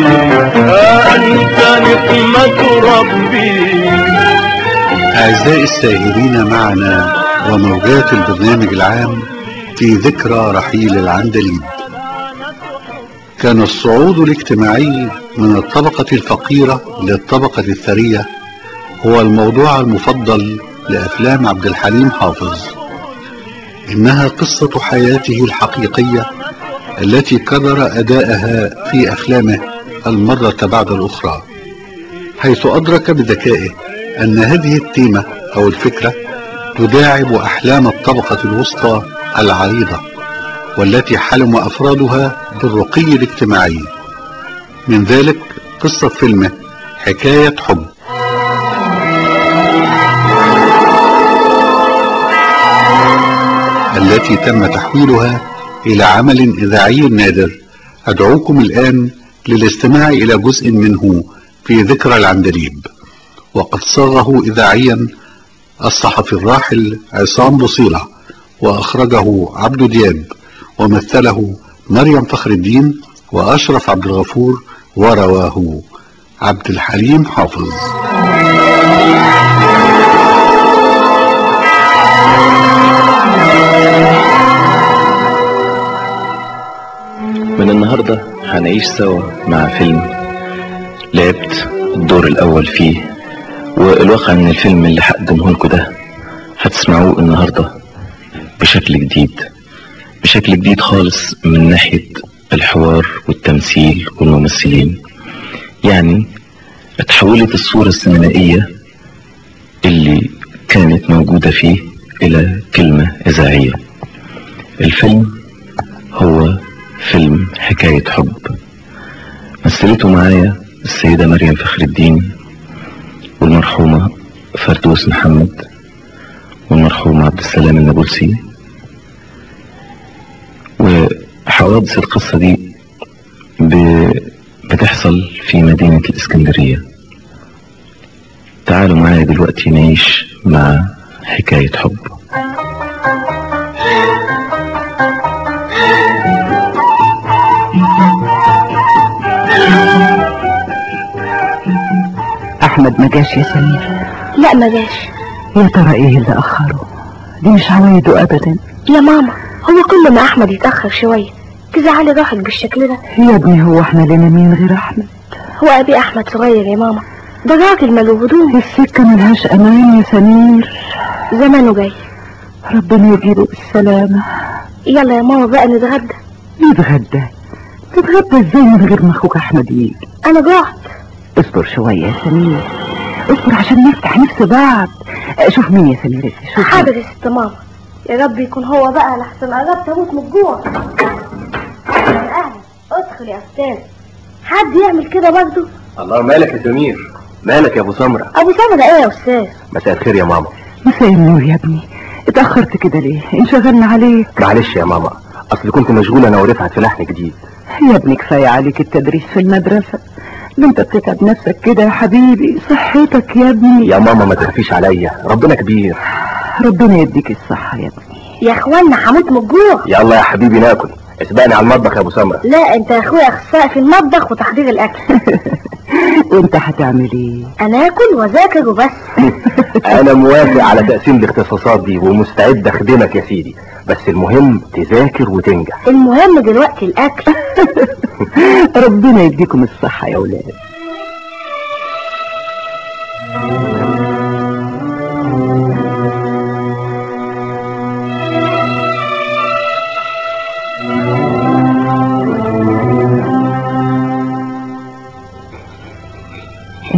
أنت نقمة ربي أعزائي السائرين معنا وموجات البرنامج العام في ذكرى رحيل العندليب كان الصعود الاجتماعي من الطبقة الفقيرة للطبقة الثرية هو الموضوع المفضل لأفلام عبد الحليم حافظ إنها قصة حياته الحقيقية التي كرر أداءها في أفلامه المرة بعد الأخرى حيث أدرك بذكائه أن هذه التيمة أو الفكرة تداعب أحلام الطبقة الوسطى العريضة والتي حلم أفرادها بالرقي الاجتماعي من ذلك قصة فيلمه حكاية حب التي تم تحويلها إلى عمل إذاعي نادر أدعوكم الآن للاستماع إلى جزء منه في ذكرى العندليب وقد صاغه إذاعيا الصحفي الراحل عصام بصيرة وأخرجه عبد دياب ومثله مريم فخر الدين وأشرف عبد الغفور ورواه عبد الحليم حافظ من النهاردة هنعيش سوا مع فيلم لعبت الدور الأول فيه والواقع ان الفيلم اللي هقدمه لكم ده هتسمعوه النهاردة بشكل جديد بشكل جديد خالص من ناحية الحوار والتمثيل والممثلين يعني اتحولت الصورة السينمائية اللي كانت موجودة فيه إلى كلمة إذاعية الفيلم هو فيلم حكاية حب مثلته معايا السيدة مريم فخر الدين والمرحومة فردوس محمد والمرحوم عبد السلام النابلسي وحوادث القصة دي ب- بتحصل في مدينة الإسكندرية تعالوا معايا دلوقتي نعيش مع حكاية حب احمد ما جاش يا سمير لا ما جاش يا ترى ايه اللي اخره دي مش عوايده ابدا يا ماما هو كل ما احمد يتاخر شويه تزعلي روحك بالشكل ده يا ابني هو احنا لنا مين غير احمد هو ابي احمد صغير يا ماما ده راجل ماله هدوم السكه ملهاش امان يا سمير زمانه جاي ربنا يجيبه بالسلامه يلا يا ماما بقى نتغدى نتغدى نتغدى ازاي من غير ما اخوك احمد يجي انا جوعت اصبر شويه يا سمير اصبر عشان نفتح نفس بعض شوف مين يا سمير شوف حاضر يا ست ماما يا رب يكون هو بقى لحسن قربت اموت من الجوع اهلا اهلا ادخل يا استاذ حد يعمل كده برضه الله مالك يا سمير مالك يا ابو سمره ابو سمرة ايه يا استاذ مساء الخير يا ماما مساء النور يا ابني اتأخرت كده ليه انشغلنا عليك معلش يا ماما اصل كنت مشغول انا ورفعت في لحن جديد يا ابني كفاية عليك التدريس في المدرسة ده انت بتتعب نفسك كده يا حبيبي صحتك يا ابني يا ماما ما تخافيش عليا ربنا كبير ربنا يديك الصحة يا ابني يا اخوانا هموت من الجوع يلا يا حبيبي ناكل اسبقني على المطبخ يا ابو سمره لا انت يا اخويا اخصائي في المطبخ وتحضير الاكل وانت هتعمل ايه انا اكل واذاكر وبس انا موافق على تقسيم الاختصاصات دي ومستعد اخدمك يا سيدي بس المهم تذاكر وتنجح المهم دلوقتي الاكل ربنا يديكم الصحة يا ولاد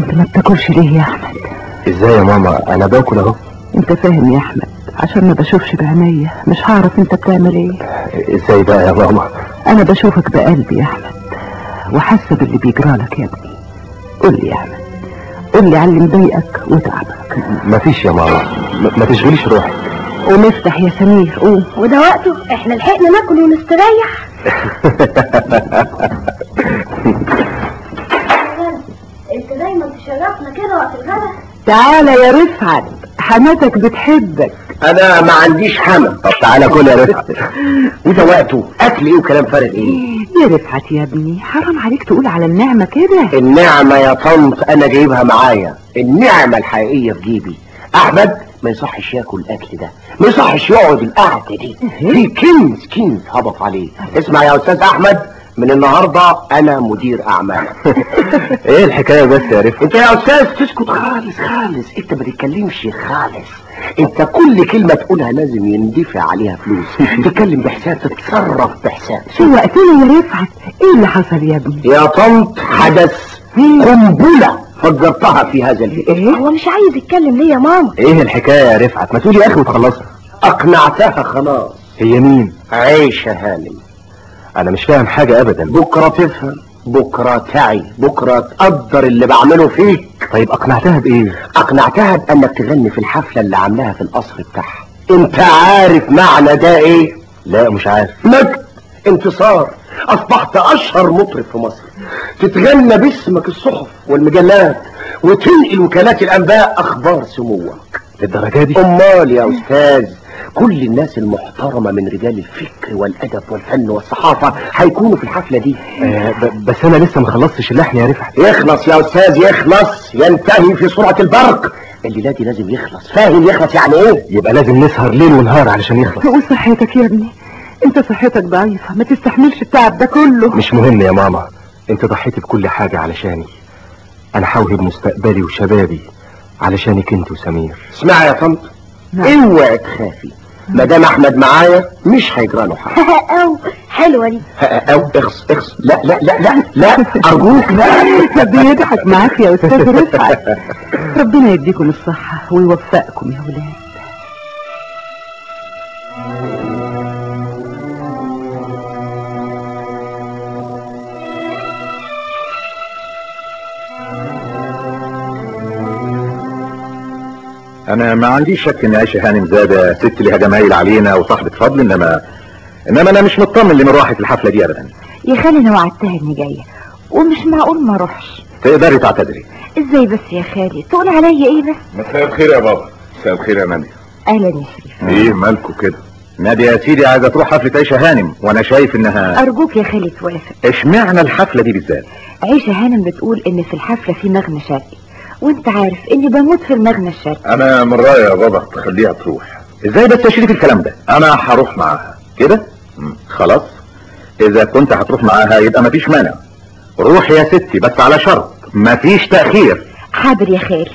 انت ما بتاكلش ليه يا احمد ازاي يا ماما انا باكل اهو انت فاهم يا احمد عشان ما بشوفش بعينيا مش هعرف انت بتعمل ايه ازاي بقى يا ماما انا بشوفك بقلبي يا احمد وحاسه باللي بيجرالك يا ابني قول لي يا احمد قول لي على اللي مضايقك وتعبك مفيش يا ماما م- ما تشغليش روحك قوم افتح يا سمير قوم وده وقته احنا لحقنا ناكل ونستريح انت دايما تشرفنا كده وقت الغدا تعالى يا رفعت حماتك بتحبك انا ما عنديش حمل طب تعالى كل يا رفعت وده وقته اكل ايه وكلام فارغ ايه يا رفعت يا ابني حرام عليك تقول على النعمة كده النعمة يا طنط انا جايبها معايا النعمة الحقيقية في جيبي احمد ما يصحش ياكل الاكل ده ما يصحش يقعد القعدة دي في كنز كنز هبط عليه اسمع يا استاذ احمد من النهاردة انا مدير اعمالك ايه الحكايه بس يا رفعت انت يا استاذ تسكت خالص خالص انت ما تتكلمش خالص انت كل كلمة تقولها لازم يندفع عليها فلوس تتكلم بحساب تتصرف بحساب وقتنا يا رفعت ايه اللي حصل يا ابني يا طنط حدث قنبلة فجرتها في هذا البيت هو مش عايز يتكلم ليه يا ماما ايه الحكايه يا رفعت ما تقولي يا اخي وتخلصها اقنعتها خلاص هي مين عيشة هانم انا مش فاهم حاجه ابدا بكرة تفهم بكرة تعي بكرة تقدر اللي بعمله فيك طيب اقنعتها بايه اقنعتها بانك تغني في الحفلة اللي عاملاها في القصر بتاعها انت عارف معنى ده ايه لا مش عارف مجد انتصار اصبحت اشهر مطرب في مصر تتغنى باسمك الصحف والمجلات وتنقل وكالات الانباء اخبار سموك للدرجه دي امال يا استاذ كل الناس المحترمة من رجال الفكر والادب والفن والصحافة هيكونوا في الحفلة دي آه ب- بس انا لسه ما خلصتش اللحن يا رفعت يخلص يا استاذ يخلص ينتهي في سرعة البرق الليلة دي لازم يخلص فاهم يخلص يعني ايه يبقى لازم نسهر ليل ونهار علشان يخلص تقول صحتك يا ابني انت صحتك ضعيفة ما تستحملش التعب ده كله مش مهم يا ماما انت ضحيتي بكل حاجه علشاني انا هوهب مستقبلي وشبابي علشانك انت وسمير اسمعي يا طنط اوعي تخافي ما دام احمد معايا مش هيجرى له حاجه او حلوة دي او اخص اخص لا لا لا لا لا ارجوك لا بيضحك معاك يا استاذ رفعت ربنا يديكم الصحة ويوفقكم يا ولاد انا ما عنديش شك ان عيشه هانم زاده ست ليها جمايل علينا وصاحبه فضل انما انما انا مش مطمن لمروحه الحفله دي ابدا يا خالي انا وعدتها اني جايه ومش معقول ما اروحش تقدري تعتذري ازاي بس يا خالي تقول عليا ايه بس مساء الخير يا بابا مساء الخير يا ناديه اهلا يا شريف ايه مالكوا كده ناديه يا سيدي عايزه تروح حفله عيشه هانم وانا شايف انها ارجوك يا خالي توافق اشمعنى الحفله دي بالذات عيشه هانم بتقول ان في الحفله في مغنى شرقي وانت عارف اني بموت في المغنى الشرقي انا من رايي يا بابا تخليها تروح ازاي بس يا شريف الكلام ده انا هروح معاها كده مم، خلاص اذا كنت هتروح معاها يبقى مفيش مانع روح يا ستي بس على شرط مفيش تاخير حاضر يا خالي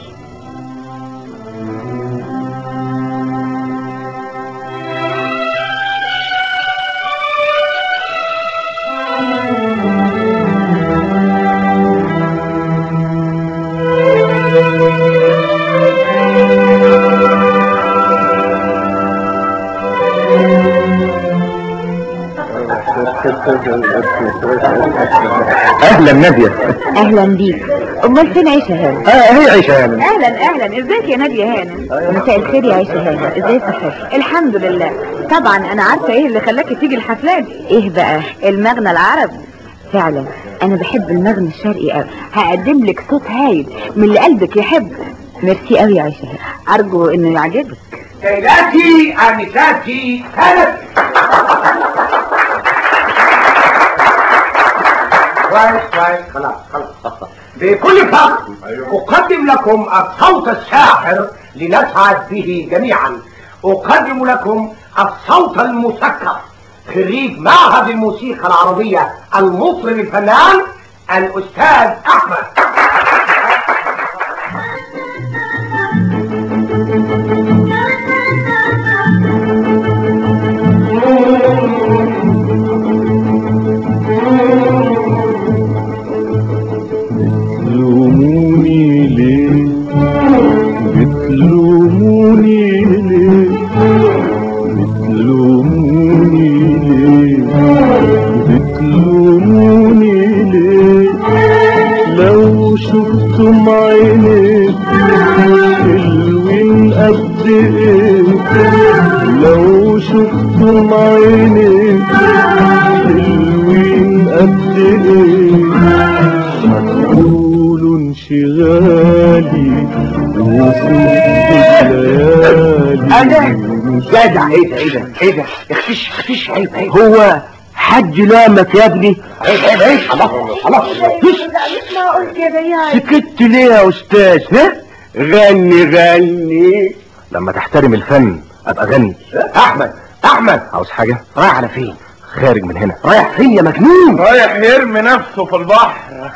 اهلا ناديه اهلا بيك امال فين عيشه هانم اه هي عيشه هانم اهلا اهلا ازيك يا ناديه هانم مساء الخير يا عيشه هانم ازاي صحتك الحمد لله طبعا انا عارفه ايه اللي خلاكي تيجي الحفله دي ايه بقى المغنى العربي فعلا انا بحب المغنى الشرقي قوي هقدم لك صوت هايل من اللي قلبك يحب ميرسي قوي يا عيشه هانم ارجو انه يعجبك سيداتي انساتي كانت كويس كويس خلاص خلاص خلاص. بكل فخر أقدم لكم الصوت الساحر لنسعد به جميعا أقدم لكم الصوت المسكر خريج معهد الموسيقى العربية المطرب الفنان الأستاذ أحمد لوموني ليه بتلوموني ليه بتلوموني ليه بتلوموني ليه لو شفتم عينيك حلوين قد ايه لو شفتم عينيك حلوين قد ايه هتقولوا انشغالي وصوت الليالي انا جدع ايه ده ايه ده ايه ده اختش اختش عيب عيب هو حد لامك يا ابني عيب عيب عيب خلاص خلاص مش معقول كده يا سكت ليه يا استاذ ها غني غني لما تحترم الفن ابقى غني احمد احمد عاوز حاجة رايح على فين خارج من هنا رايح فين يا مجنون رايح يرمي نفسه في البحر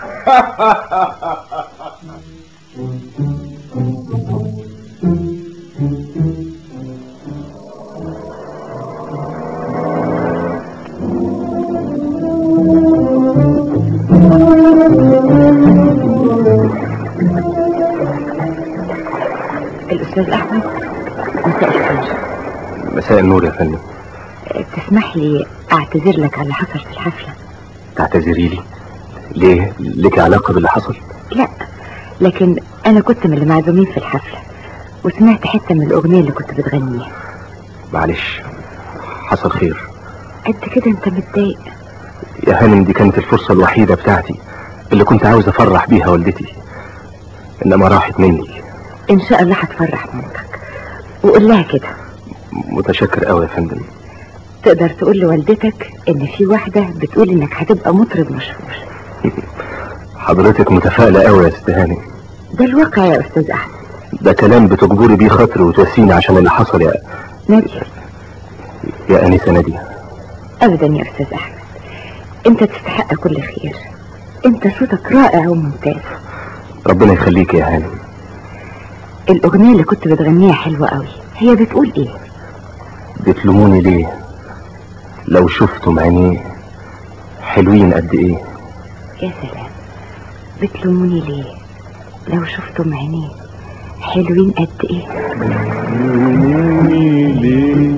الأستاذ أحمد مساء الخير مساء النور يا فندم تسمح لي أعتذر لك على اللي حصل في الحفلة تعتذري لي ليه لك علاقة باللي حصل لا لكن أنا كنت من اللي معزومين في الحفلة وسمعت حتة من الأغنية اللي كنت بتغنيها معلش حصل خير قد كده أنت متضايق يا هانم دي كانت الفرصة الوحيدة بتاعتي اللي كنت عاوز افرح بيها والدتي انما راحت مني إن شاء الله هتفرح مامتك وقول لها كده متشكر قوي يا فندم تقدر تقول لوالدتك إن في واحدة بتقول إنك هتبقى مطرب مشهور حضرتك متفائلة قوي يا ست هانم ده الواقع يا أستاذ أحمد ده كلام بتجبري بيه خاطري وتواسيني عشان اللي حصل يا نادية يا انسة نادية أبدا يا أستاذ أحمد أنت تستحق كل خير أنت صوتك رائع وممتاز ربنا يخليك يا هانم الأغنية اللي كنت بتغنيها حلوة قوي هي بتقول إيه بتلوموني ليه لو شفتم عينيه حلوين قد ايه يا سلام بتلوموني ليه لو شفتم عينيه حلوين قد إيه بتلوموني ليه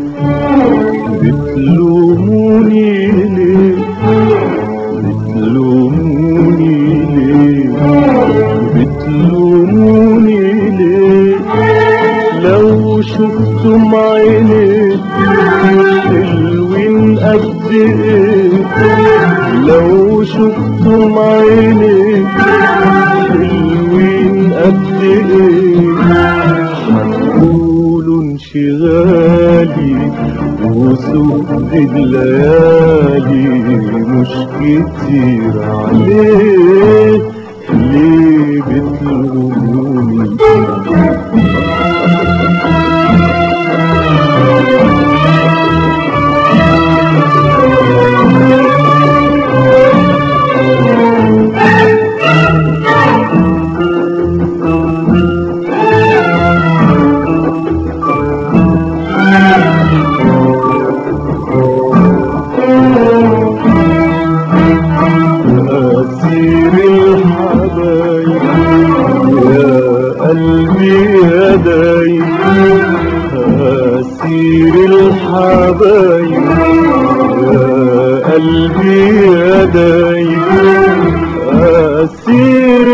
بتلوموني ليه بتلوموني ليه بتلوموني ليه لو شفتم عينيك حلوين قد ايه لو شفتم عينيك حلوين قد ايه هتقولوا انشغالي وسود الليالي مش كتير عليه ليه بتلوموني أسير الحبايب يا قلبي يا دايب أسير الحبايب يا قلبي يا دايب أسير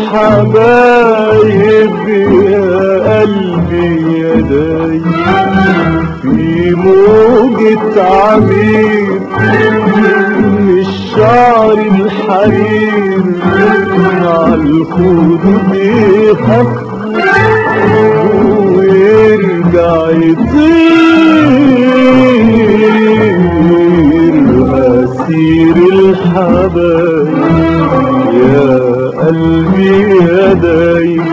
الحبايب يا قلبي يا دايب في موجة عبير من الشعر الحرير عالخدود يهف ويرجع يطير أسير الحبايب يا قلبي يا دايب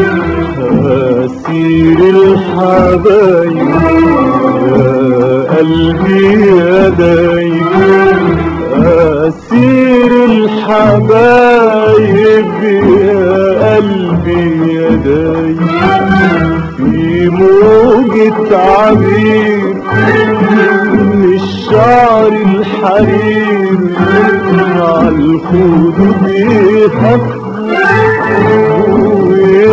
أسير الحبايب يا قلبي يا دايب أسير الحبايب يا قلبي يا دايب في موجة عبير من الشعر الحرير عالخدود يهف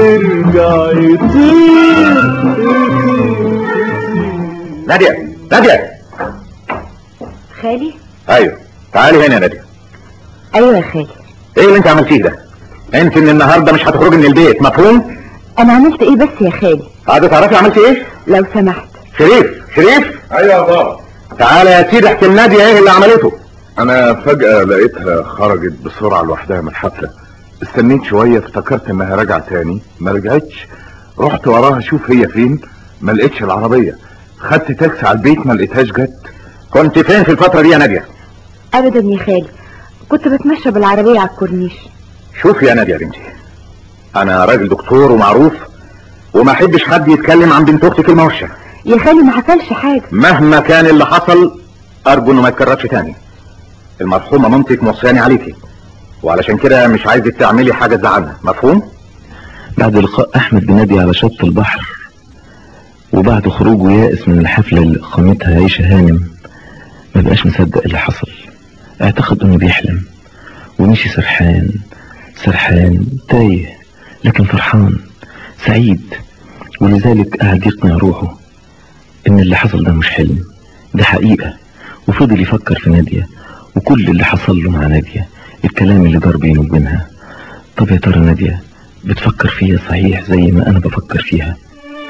نادية نادية خالي ايوه تعالي هنا يا نادية ايوه يا خالي ايه اللي انت عملتيه ده انت من النهارده مش هتخرجي من البيت مفهوم انا عملت ايه بس يا خالي عايزه تعرفي عملتي ايه لو سمحت شريف شريف ايوه يا بابا تعالى يا سيدي احكي لنادية ايه اللي عملته انا فجأة لقيتها خرجت بسرعة لوحدها من الحفلة استنيت شوية افتكرت انها راجعة تاني ما رجعتش رحت وراها اشوف هي فين ما لقيتش العربية خدت تاكسي على البيت ما لقيتهاش جت كنت فين في الفترة دي يا نادية ابدا يا خالي كنت بتمشى بالعربية على الكورنيش شوفي يا نادية يا بنتي انا راجل دكتور ومعروف وما احبش حد يتكلم عن بنت اختي كلمة وحشة يا خالي ما حصلش حاجة مهما كان اللي حصل ارجو انه ما يتكررش تاني المرحومة مامتك موصياني عليكي وعلشان كده مش عايزك تعملي حاجة تزعلها مفهوم بعد لقاء احمد بنادية على شط البحر وبعد خروجه يائس من الحفلة اللي قامتها عيشة هانم ما بقاش مصدق اللي حصل اعتقد انه بيحلم ومشي سرحان سرحان تايه لكن فرحان سعيد ولذلك قعد يقنع روحه ان اللي حصل ده مش حلم ده حقيقة وفضل يفكر في نادية وكل اللي حصل له مع نادية الكلام اللي دار بينه وبينها طب يا ترى نادية بتفكر فيها صحيح زي ما انا بفكر فيها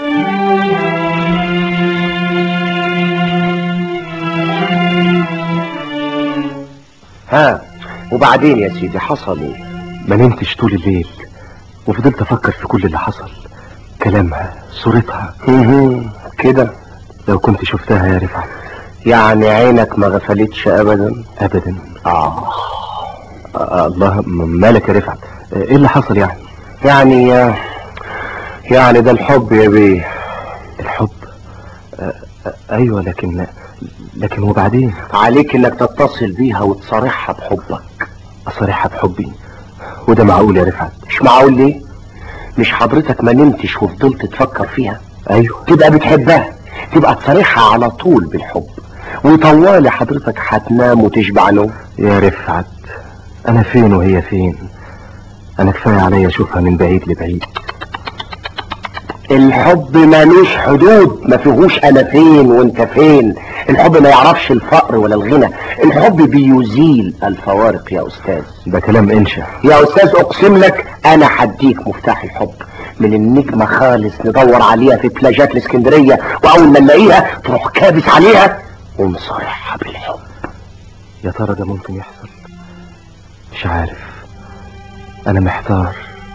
ها وبعدين يا سيدي حصل ايه ما نمتش طول الليل وفضلت افكر في كل اللي حصل كلامها صورتها كده لو كنت شفتها يا رفعت يعني عينك ما غفلتش ابدا ابدا اه, آه الله م- مالك يا رفعت آه، ايه اللي حصل يعني يعني يعني ده الحب يا بيه الحب آه آه ايوه لكن لكن وبعدين عليك انك تتصل بيها وتصارحها بحبك اصارحها بحبي وده معقول يا رفعت مش معقول ليه مش حضرتك ما نمتش وفضلت تفكر فيها ايوه تبقى بتحبها تبقى تصارحها على طول بالحب وطوالي حضرتك هتنام وتشبع نوم يا رفعت انا فين وهي فين انا كفايه عليا اشوفها من بعيد لبعيد الحب مالوش حدود ما فيهوش انا فين وانت فين الحب ما يعرفش الفقر ولا الغنى الحب بيزيل الفوارق يا استاذ ده كلام انشا يا استاذ اقسم لك انا هديك مفتاح الحب من النجمة خالص ندور عليها في بلاجات الاسكندرية واول ما نلاقيها تروح كابس عليها ونصارحها بالحب يا ترى ده ممكن يحصل مش عارف انا محتار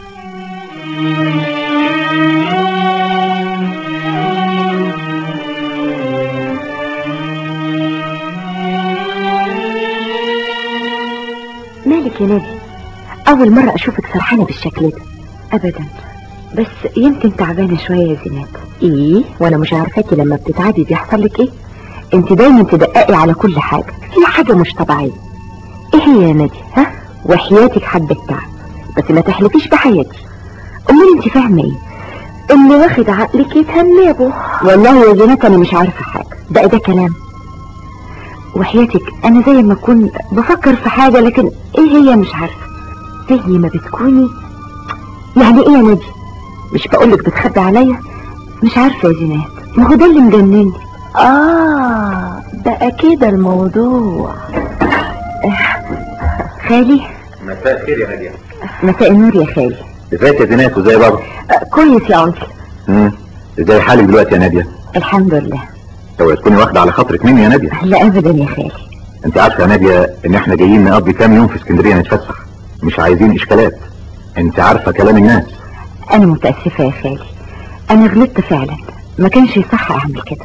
مالك يا نادي اول مرة اشوفك سرحانة بالشكل ده ابدا بس يمكن تعبانة شوية يا زينات ايه وانا مش عارفاكي لما بتتعبي بيحصل لك ايه انت دايما تدققي على كل حاجة هي حاجة مش طبيعية ايه هي يا نادي ها وحياتك حبة تعب بس ما تحلفيش بحياتي امال انت فاهمة ايه اللي واخد عقلك يتهنبه والله يا زينات انا مش عارفة حاجة ده ده كلام وحياتك انا زي ما اكون بفكر في حاجة لكن ايه هي مش عارفة زي ما بتكوني يعني ايه يا نادي مش بقولك بتخبي عليا مش عارفة يا زينات ما هو ده اللي مجنني اه بقى كده الموضوع آه، خالي مساء الخير يا نادية مساء النور يا خالي ازيك يا زينات وازاي بابا آه، كويس يا انكل امم ازاي حالك دلوقتي يا نادية الحمد لله اوعي تكوني واخدة على خاطرك مني يا نادية لا ابدا يا خالي انت عارفة يا نادية ان احنا جايين نقضي كام يوم في اسكندرية نتفسح مش عايزين اشكالات انت عارفة كلام الناس انا متأسفة يا خالي انا غلطت فعلا ما كانش صح اعمل كده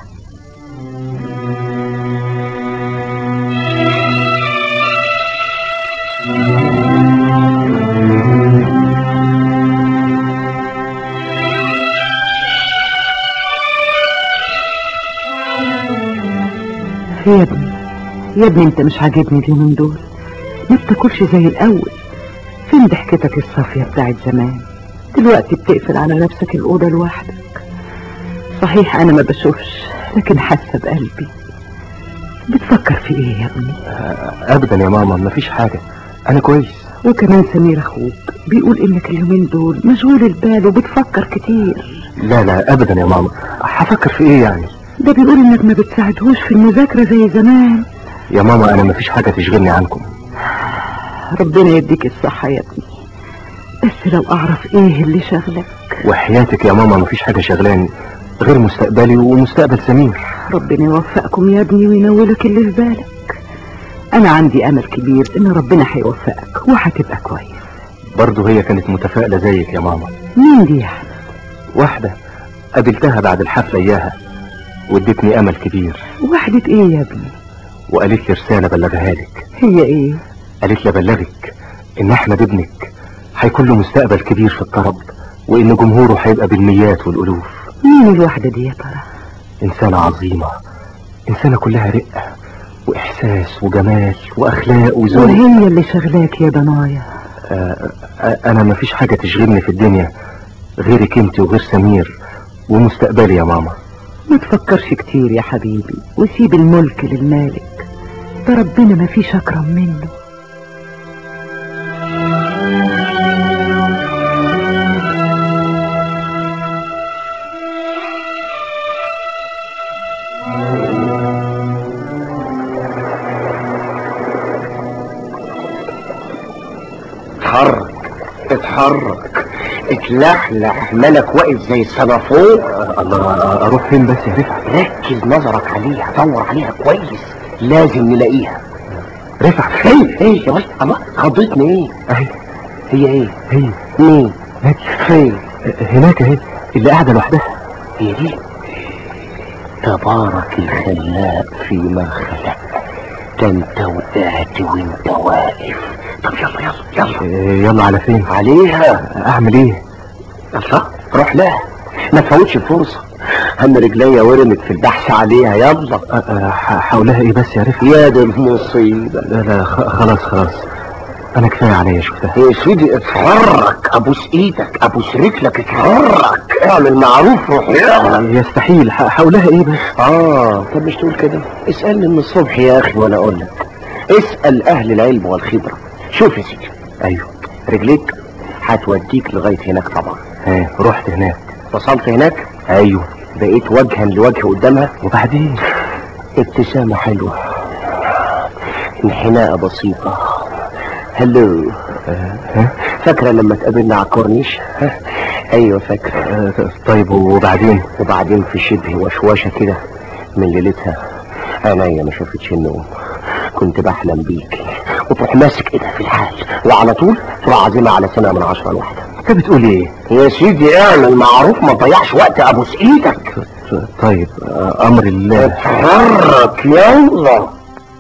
يا ابني يا ابني انت مش عاجبني اليومين دول ما بتاكلش زي الاول فين ضحكتك الصافية بتاعت زمان دلوقتي بتقفل على نفسك الأوضة لوحدك صحيح أنا ما بشوفش لكن حاسة بقلبي بتفكر في إيه يا ابني ابدا يا ماما مفيش حاجه انا كويس وكمان سمير أخوك بيقول انك اليومين دول مشغول البال وبتفكر كتير لا لا ابدا يا ماما هفكر في ايه يعني ده بيقول انك ما بتساعدهوش في المذاكرة زي زمان يا ماما انا مفيش حاجة تشغلني عنكم ربنا يديك الصحة يا ابني بس لو اعرف ايه اللي شغلك وحياتك يا ماما مفيش حاجة شغلاني غير مستقبلي ومستقبل سمير ربنا يوفقكم يا ابني وينولك اللي في بالك انا عندي امل كبير ان ربنا هيوفقك وهتبقى كويس برضه هي كانت متفائلة زيك يا ماما مين دي يا أحمد؟ واحدة قابلتها بعد الحفلة اياها وادتني امل كبير وحدة ايه يا ابني وقالت لي رسالة بلغها لك هي ايه قالت لي ابلغك ان احمد ابنك هيكون له مستقبل كبير في الطرب وان جمهوره هيبقى بالميات والالوف مين الوحدة دي يا ترى انسانة عظيمة انسانة كلها رقة واحساس وجمال واخلاق وذوق وهي اللي شغلاك يا ضنايا آه آه انا مفيش حاجة تشغلني في الدنيا غيرك انت وغير سمير ومستقبلي يا ماما ما تفكرش كتير يا حبيبي وسيب الملك للمالك ده ربنا ما فيش اكرم منه اتحرك اتحرك اتلحلح مالك واقف زي السنافور الله اروح فين بس يا رفعت ركز نظرك عليها دور عليها كويس لازم نلاقيها رفعت ايه ايه يا ولد الله خضتني ايه اهي هي ايه هي مين هناك فين هناك اهي اللي قاعدة لوحدها هي دي تبارك الخلاق فيما خلق ده انت وقعت وانت واقف طب يلا يلا يلا إيه، يلا على فين عليها اعمل ايه الله روح لها ما تفوتش الفرصة هم رجليا ورمت في البحث عليها يلا أه، أه، ح- حولها ايه بس يا رفعت يا دي المصيبة لا لا خ- خلاص خلاص انا كفاية عليا شفتها يا سيدي اتحرك ابوس ايدك ابوس رجلك اتحرك اعمل معروف روح يلا يستحيل ح- حولها ايه بس اه طب مش تقول كده اسألني من الصبح يا اخي وانا اقول لك اسأل اهل العلم والخبرة شوف يا سيدي ايوه رجليك هتوديك لغاية هناك طبعا ها رحت هناك وصلت هناك ايوه بقيت وجها لوجه قدامها وبعدين ابتسامة حلوة انحناءة بسيطة هلو ها فاكرة لما اتقابلنا على الكورنيش ها؟ ايوه فاكرة أه، طيب وبعدين وبعدين في شبه وشواشة كده من ليلتها عينيا ما شافتش النوم كنت بحلم بيك وتروح ماسك ايدها في الحال وعلى طول تروح عازمها على سنة من عشرة الواحدة انت بتقول ايه يا سيدي اعمل معروف ما تضيعش وقت ابوس ايدك طيب أه، امر الله اتحرك يلا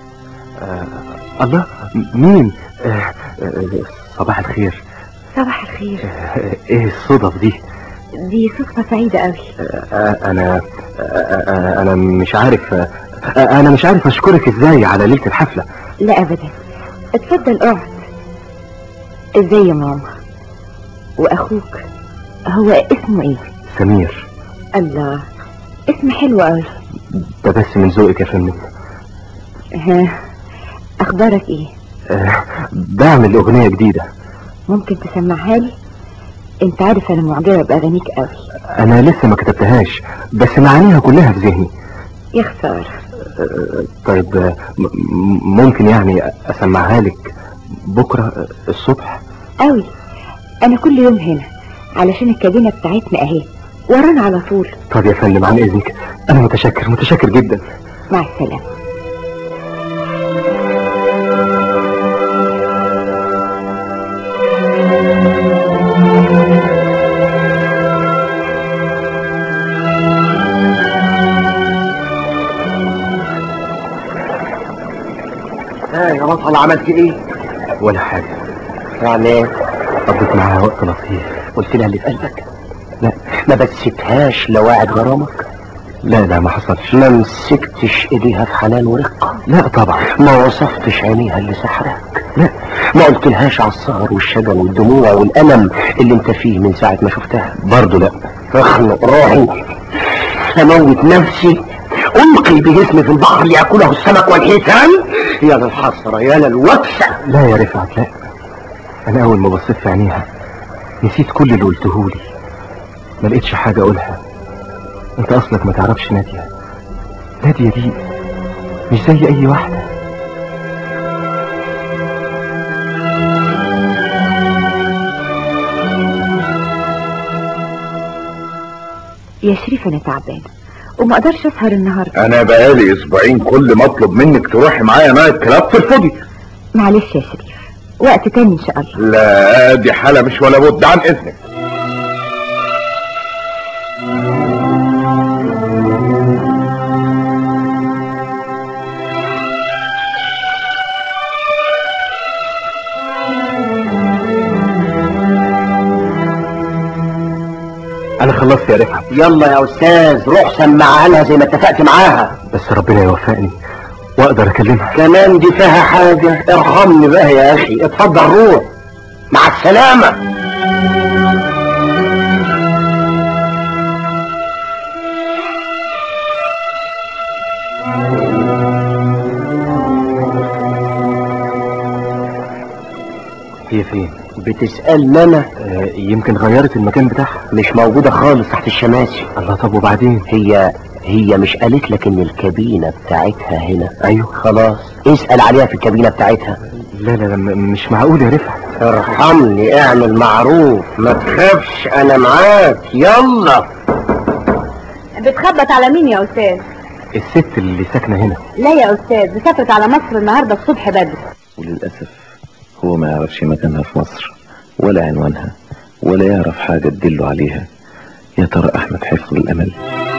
الله م- مين أه، أه، صباح الخير صباح الخير أه، ايه الصدف دي دي صدفة سعيدة قوي أه، انا أه، أه، انا مش عارف أه، انا مش عارف اشكرك ازاي على ليلة الحفلة لا ابدا اتفضل اقعد ازاي يا ماما واخوك هو اسمه ايه سمير الله اسم حلو قوي ده بس من ذوقك يا فندم ها اخبارك ايه أه، بعمل اغنية جديدة ممكن تسمعها لي انت عارف انا معجبة باغانيك قوي انا لسه ما كتبتهاش بس معانيها كلها في ذهني يا خسارة أه، طيب أه، م- م- ممكن يعني اسمعها لك بكرة أه، الصبح قوي انا كل يوم هنا علشان الكابينة بتاعتنا اهي ورانا على طول طب يا فندم عن اذنك انا متشكر متشكر جدا مع السلامة ها يا بطل عملت ايه ولا حاجة يعني ايه قضيت معاها وقت لطيف قلت لها اللي في قلبك لا ما بتسيبهاش لواعد غرامك لا لا ما حصلش ما مسكتش ايديها في حنان ورقة لا طبعا ما وصفتش عينيها اللي سحرك لا ما قلتلهاش على السهر والشجن والدموع والألم اللي انت فيه من ساعة ما شفتها برضه لا اخنق روحي اموت نفسي القي بجسمي في البحر ليأكله السمك والحيتان يا للحسرة يا للوكسة لا يا رفعت لا انا اول ما بصيت في عينيها نسيت كل اللي قلتهولي ما لقيتش حاجة اقولها انت اصلك ما تعرفش نادية نادية دي مش زي اي واحدة يا شريف انا تعبانه وما اقدرش اسهر النهارده انا بقالي اسبوعين كل ما اطلب منك تروحي معايا نايت كلاب ترفضي معلش يا شريف وقت تاني ان شاء الله لا دي حالة مش ولا بد عن اذنك انا خلصت يا رفعت يلا يا استاذ روح سمعها لها زي ما اتفقت معاها بس ربنا يوفقني واقدر اكلمها كمان دي فيها حاجة ارحمني بقى يا اخي اتفضل روح مع السلامة هي فين بتسألني انا آه يمكن غيرت المكان بتاعها مش موجودة خالص تحت الشماسي الله طب وبعدين هي هي مش قالت لك ان الكابينة بتاعتها هنا ايوه خلاص اسأل عليها في الكابينة بتاعتها لا لا لا م- مش معقول يا رفعت ارحمني اعمل معروف ما تخافش انا معاك يلا بتخبط على مين يا استاذ الست اللي ساكنة هنا لا يا استاذ دي سافرت على مصر النهارده الصبح بدري وللأسف هو ما يعرفش مكانها في مصر ولا عنوانها ولا يعرف حاجة تدله عليها يا ترى أحمد حفظ الأمل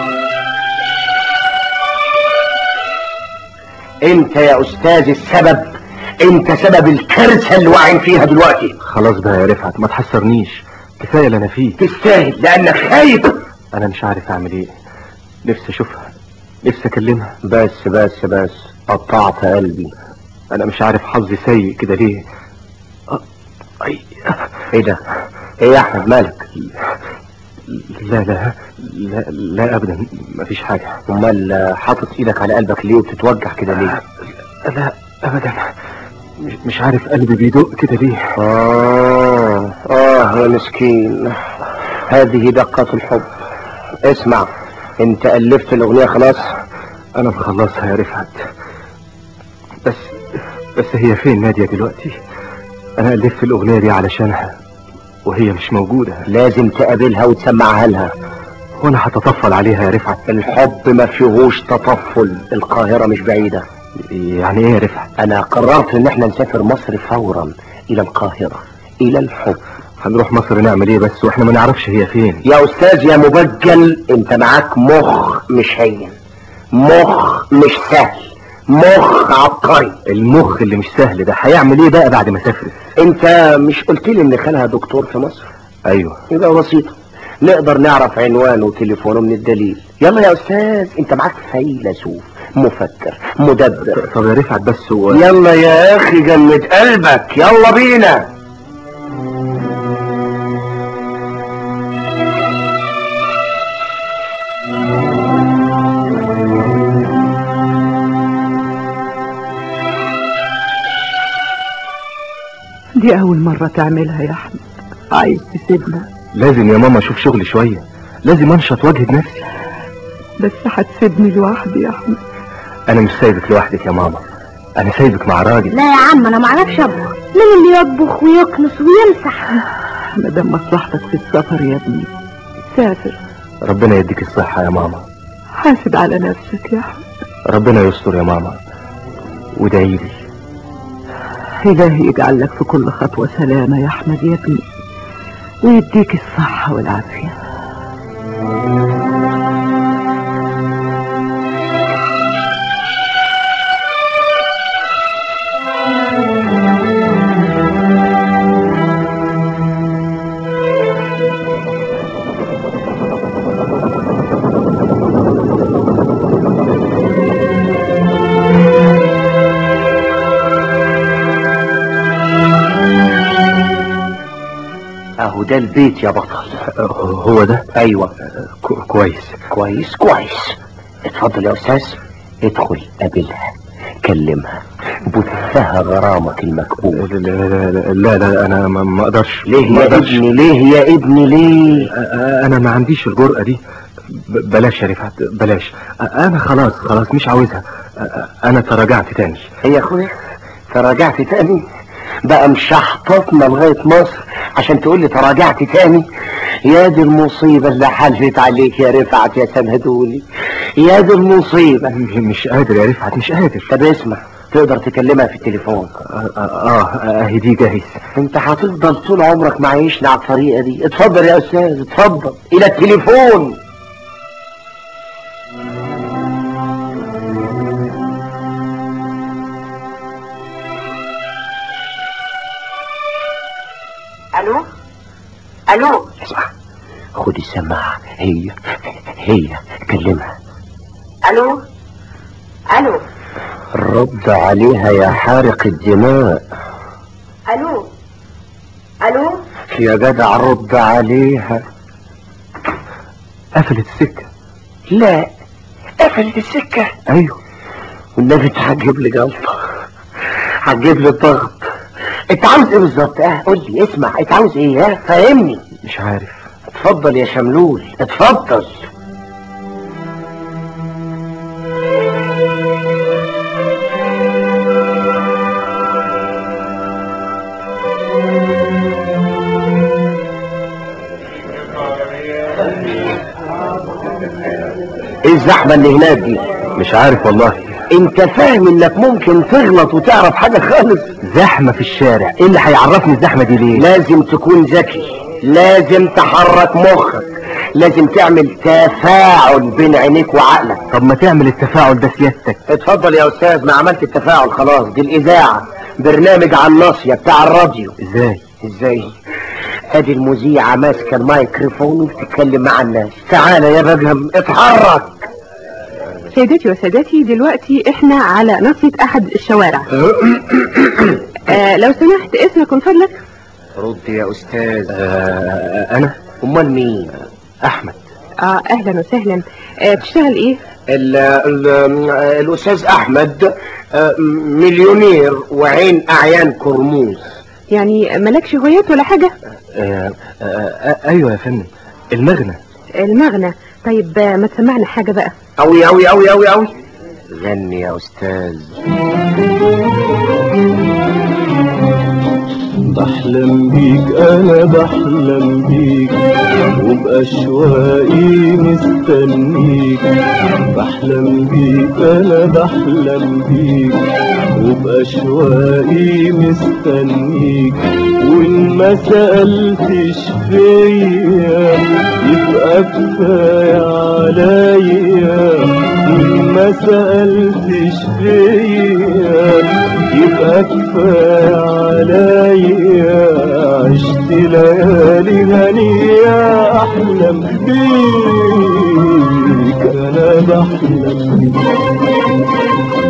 انت يا استاذ السبب انت سبب الكارثة اللي واعين فيها دلوقتي خلاص بقى يا رفعت ما تحسرنيش كفاية اللي انا فيه تستاهل لانك خايف انا مش عارف اعمل ايه نفسي اشوفها نفسي اكلمها بس بس بس قطعت قلبي انا مش عارف حظي سيء كده ليه أه، اي ايه ده ايه يا احمد مالك لا لا لا لا ابدا مفيش حاجة امال حاطط ايدك على قلبك ليه وبتتوجع كده ليه لا ابدا مش, مش عارف قلبي بيدق كده ليه اه اه يا مسكين هذه دقة الحب اسمع انت الفت الاغنية خلاص انا مخلصها يا رفعت بس بس هي فين نادية دلوقتي انا الفت الاغنية دي علشانها وهي مش موجودة لازم تقابلها وتسمعها لها وانا هتطفل عليها يا رفعت الحب ما فيهوش تطفل القاهرة مش بعيدة يعني ايه يا رفعت انا قررت ان احنا نسافر مصر فورا الى القاهرة الى الحب هنروح مصر نعمل ايه بس واحنا ما نعرفش هي فين يا استاذ يا مبجل انت معاك مخ مش هين مخ مش سهل مخ عبقري المخ اللي مش سهل ده هيعمل ايه بقى بعد ما سافرت انت مش قلت لي ان خالها دكتور في مصر ايوه يبقى بسيطة نقدر نعرف عنوانه وتليفونه من الدليل يلا يا استاذ انت معاك فيلسوف مفكر مدبر طب يا رفعت بس هو يلا يا اخي جمد قلبك يلا بينا دي أول مرة تعملها يا أحمد عايز تسيبنا لازم يا ماما اشوف شغلي شوية لازم انشط واجهد نفسي بس هتسيبني لوحدي يا أحمد انا مش سايبك لوحدك يا ماما انا سايبك مع راجل لا يا عم انا معرفش اطبخ مين اللي يطبخ ويكنس ويمسح مادام مصلحتك في السفر يا ابني سافر ربنا يديك الصحة يا ماما حاسب على نفسك يا أحمد ربنا يستر يا ماما وادعيلي إلهي يجعل لك في كل خطوة سلامة يا أحمد يا ابني ويديك الصحة والعافية اهو ده البيت يا بطل هو ده ايوه كو- كويس كويس كويس اتفضل يا استاذ ادخل قابلها كلمها بثها غرامك المكبوت لا لا لا, لا, لا انا ما ما اقدرش ليه ما يا أقدرش. ابني ليه يا ابني ليه أ- أ- انا ما عنديش الجرأة دي ب- بلاش يا رفعت بلاش أ- انا خلاص خلاص مش عاوزها أ- أ- انا تراجعت تاني يا اخويا تراجعت تاني بقى مش هحططنا لغاية مصر عشان تقول لي تراجعت تاني يا دي المصيبة اللي حلفت عليك يا رفعت يا سندولي يا دي المصيبة مش قادر يا رفعت مش قادر طب اسمع تقدر تكلمها في التليفون اه اه اهي دي جاهز انت هتفضل طول عمرك معيشنا على الطريقة دي اتفضل يا استاذ اتفضل الى التليفون الو الو اسمع خد السماعة هي هي كلمها الو الو رد عليها يا حارق الدماء الو الو يا جدع رد عليها قفلت السكة لا قفلت السكة ايوه والنبي انت هتجيب لي جلطة هتجيب لي ضغط انت عاوز ايه بالظبط اه قول لي اسمع انت عاوز ايه ها فهمني مش عارف اتفضل يا شملول اتفضل ايه الزحمة اللي هناك دي مش عارف والله انت فاهم انك ممكن تغلط وتعرف حاجة خالص زحمة في الشارع ايه اللي هيعرفني الزحمة دي ليه لازم تكون ذكي لازم تحرك مخك لازم تعمل تفاعل بين عينيك وعقلك طب ما تعمل التفاعل ده سيادتك اتفضل يا استاذ ما عملت التفاعل خلاص دي الاذاعة برنامج على الناصية بتاع الراديو ازاي ازاي ادي المذيعة ماسكة الميكروفون وبتتكلم مع الناس تعالى يا بجم اتحرك سيداتي وسادتي دلوقتي احنا على ناصية احد الشوارع آه لو سمحت اسمك من فضلك رد يا استاذ آه انا امال مين احمد اه اهلا وسهلا آه بتشتغل ايه ال ال الاستاذ احمد آه، مليونير وعين اعيان كرموز يعني مالكش هوايات ولا حاجة آه آه آه ايوه يا فندم المغنى المغنى طيب آه ما تسمعنا حاجة بقى اوي اوي اوي اوي اوي غني يا استاذ بحلم بيك انا بحلم بيك وبأشواقي مستنيك بحلم بيك انا بحلم بيك وبأشواقي مستنيك وان ما سألتش فيا يبقى كفاية عليا وان ما سألتش فيا يبقى كفاية عليا عشت ليالي هنية أحلم بيك أنا بحلم بيك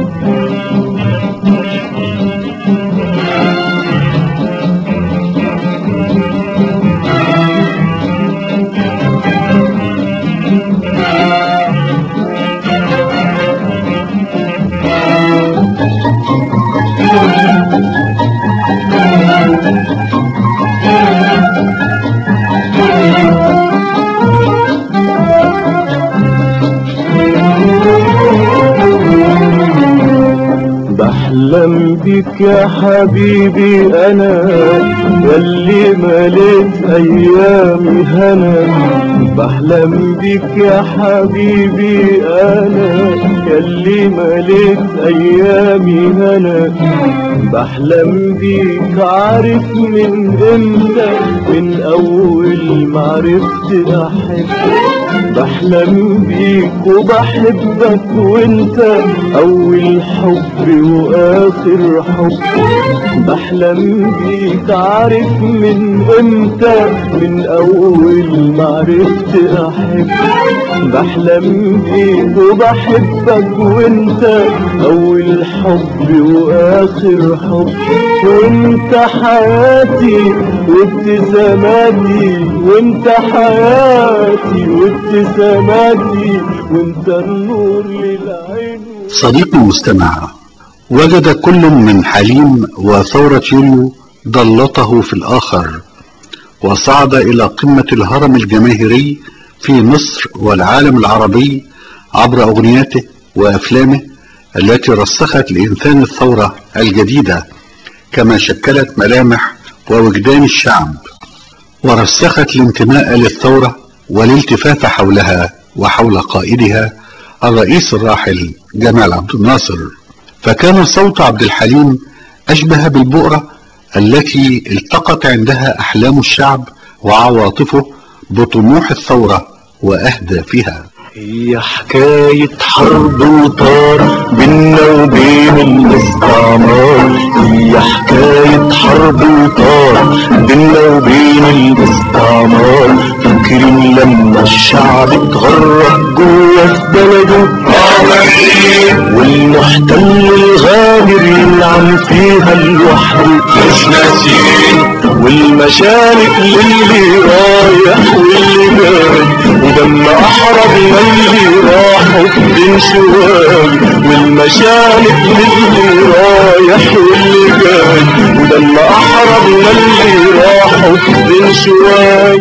بحلم بيك يا حبيبي انا ياللي مليت ايامي هنا بحلم بيك يا حبيبي انا ياللي مليت ايامي هنا بحلم بيك عارف من امتى من اول ما عرفت احب بحلم بيك وبحبك وانت اول حب واخر حب بحلم بيك عارف من امتى من اول ما عرفت احب بحلم بيك وبحبك وانت اول حب واخر حب وانت حياتي وابتساماتي وانت حياتي وابتساماتي وانت النور للعين صديقي المستمع وجد كل من حليم وثورة يوليو ضلته في الآخر وصعد إلى قمة الهرم الجماهيري في مصر والعالم العربي عبر أغنياته وأفلامه التي رسخت لإنسان الثورة الجديدة كما شكلت ملامح ووجدان الشعب ورسخت الانتماء للثورة والالتفاف حولها وحول قائدها الرئيس الراحل جمال عبد الناصر فكان صوت عبد الحليم أشبه بالبؤرة التي التقت عندها أحلام الشعب وعواطفه بطموح الثورة وأهدافها هي حكاية حرب وطار بينا وبين الاستعمار هي حكاية حرب وطار بينا وبين الاستعمار فاكرين لما الشعب اتغرب جوه في بلده والمحتل الغامر ينعم فيها لوحده مش ناسيين والمشارق للي رايح واللي جاي ولما احرجنا اللي راحوا بين شوال والمشارق للي رايح واللي جاي ولما احرجنا اللي راحوا بين شوال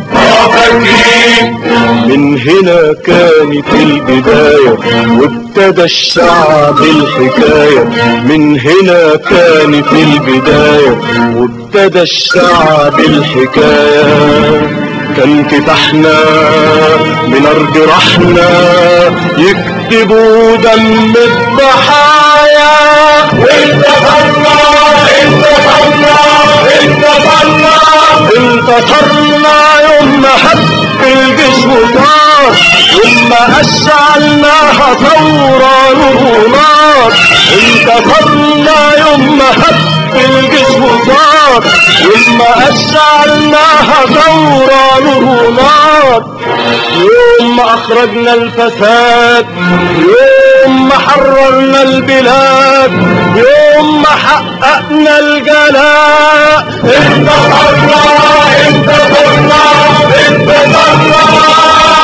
من هنا كانت البداية وابتدى الشعب الحكاية من هنا كانت البداية وابتدى الشعب الحكاية كان كفاحنا من ارض رحنا يكتبوا دم الضحايا انتصرنا انتصرنا انتصرنا انتصرنا يوم ما هب الجيش وطار يوم ما اشعلناها ثورة نور نار انتصرنا يوم ما هب الجيش وطار يوم ما اشعلناها ثورة نور نار يوم ما اخرجنا الفساد يوم ما حررنا البلاد يوم ما حققنا الجلاء انتصرنا انتصرنا انتصرنا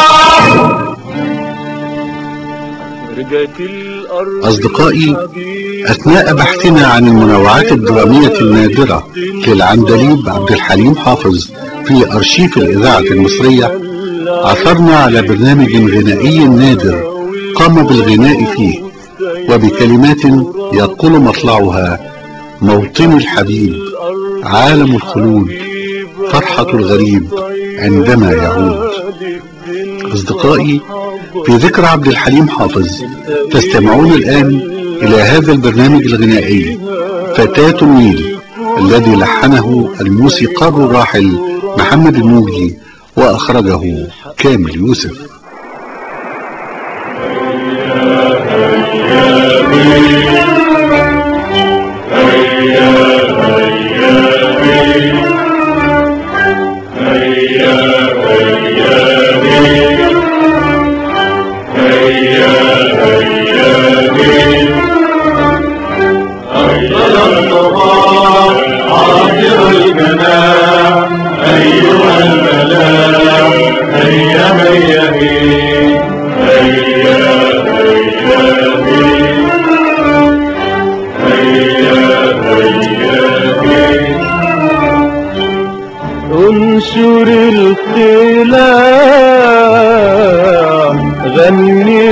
رجعت الارض أصدقائي أثناء بحثنا عن المنوعات الدرامية النادرة للعندليب عبد الحليم حافظ في أرشيف الإذاعة المصرية عثرنا على برنامج غنائي نادر قام بالغناء فيه وبكلمات يقول مطلعها موطن الحبيب عالم الخلود فرحة الغريب عندما يعود أصدقائي في ذكرى عبد الحليم حافظ تستمعون الآن إلى هذا البرنامج الغنائي فتاة النيل الذي لحنه الموسيقار الراحل محمد الموجي وأخرجه كامل يوسف عاطر الجناح أيها الملاح هيا هيا بي هيا هيا بي هيا هيا بي انشر الخلاف غني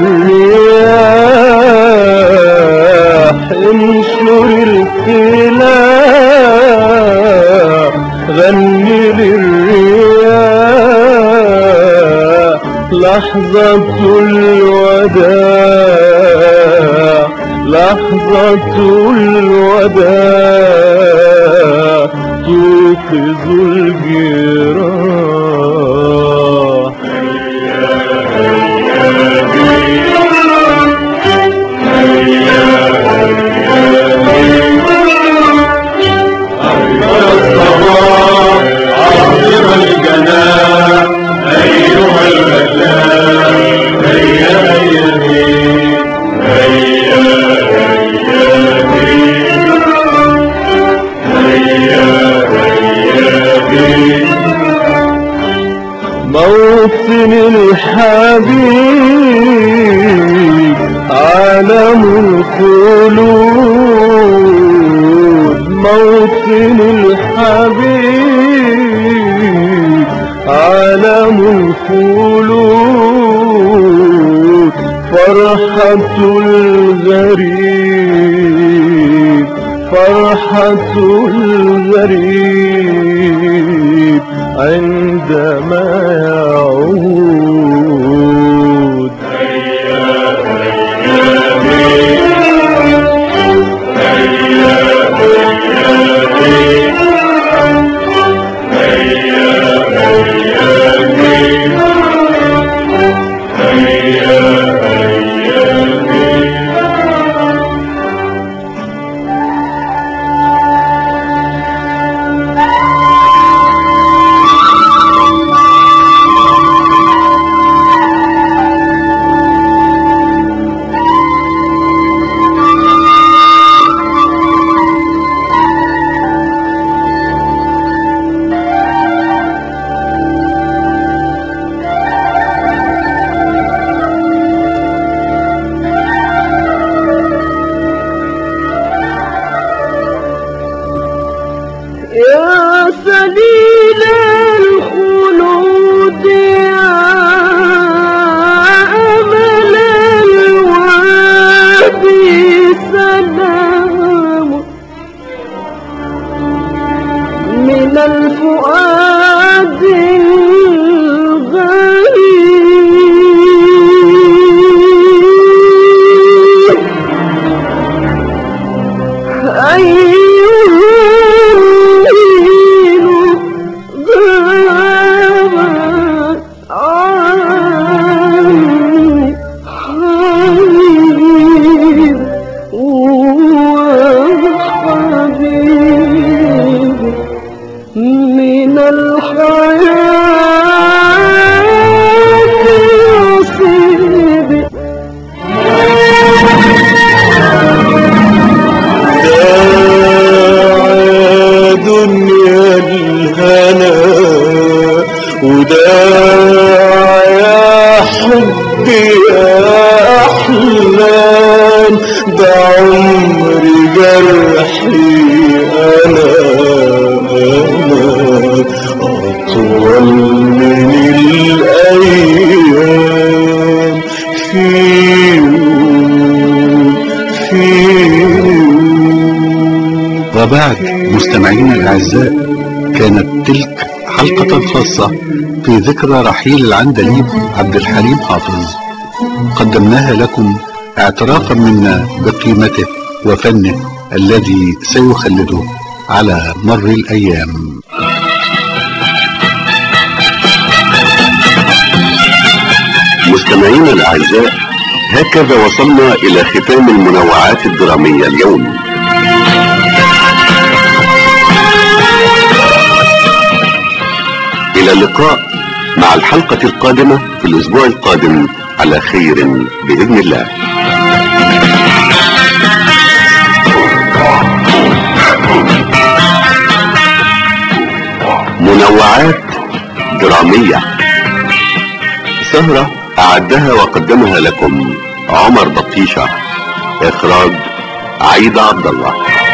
للرياح انشر الخلاف غني للرياح لحظة الوداع لحظة الوداع توقظ الجراح عاصم الجناح أيها الملاح هيا هيا بي هيا هيا بي هيا هيا بي موطن الحبيب عالم الخلود موطن الحبيب عالم الخلود فرحة الغريب فرحة الغريب عندما يعود يا سليل الخلود يا أمل الوادي سلام من الفؤاد الغريب من الحياة نصيبي يا دنيا الهنا وداع يا حبي يا أحلام ده عمري جرحي أنا أنا أطول من الأيام في يوم في وبعد مستمعينا الأعزاء كانت تلك حلقة خاصة في ذكرى رحيل العندليب عبد الحليم حافظ قدمناها لكم اعترافا منا بقيمته وفنه الذي سيخلده على مر الأيام مستمعينا الأعزاء هكذا وصلنا إلى ختام المنوعات الدرامية اليوم إلى اللقاء مع الحلقة القادمة في الأسبوع القادم على خير بإذن الله منوعات درامية سهرة أعدها وقدمها لكم عمر بطيشة إخراج عيد عبد الله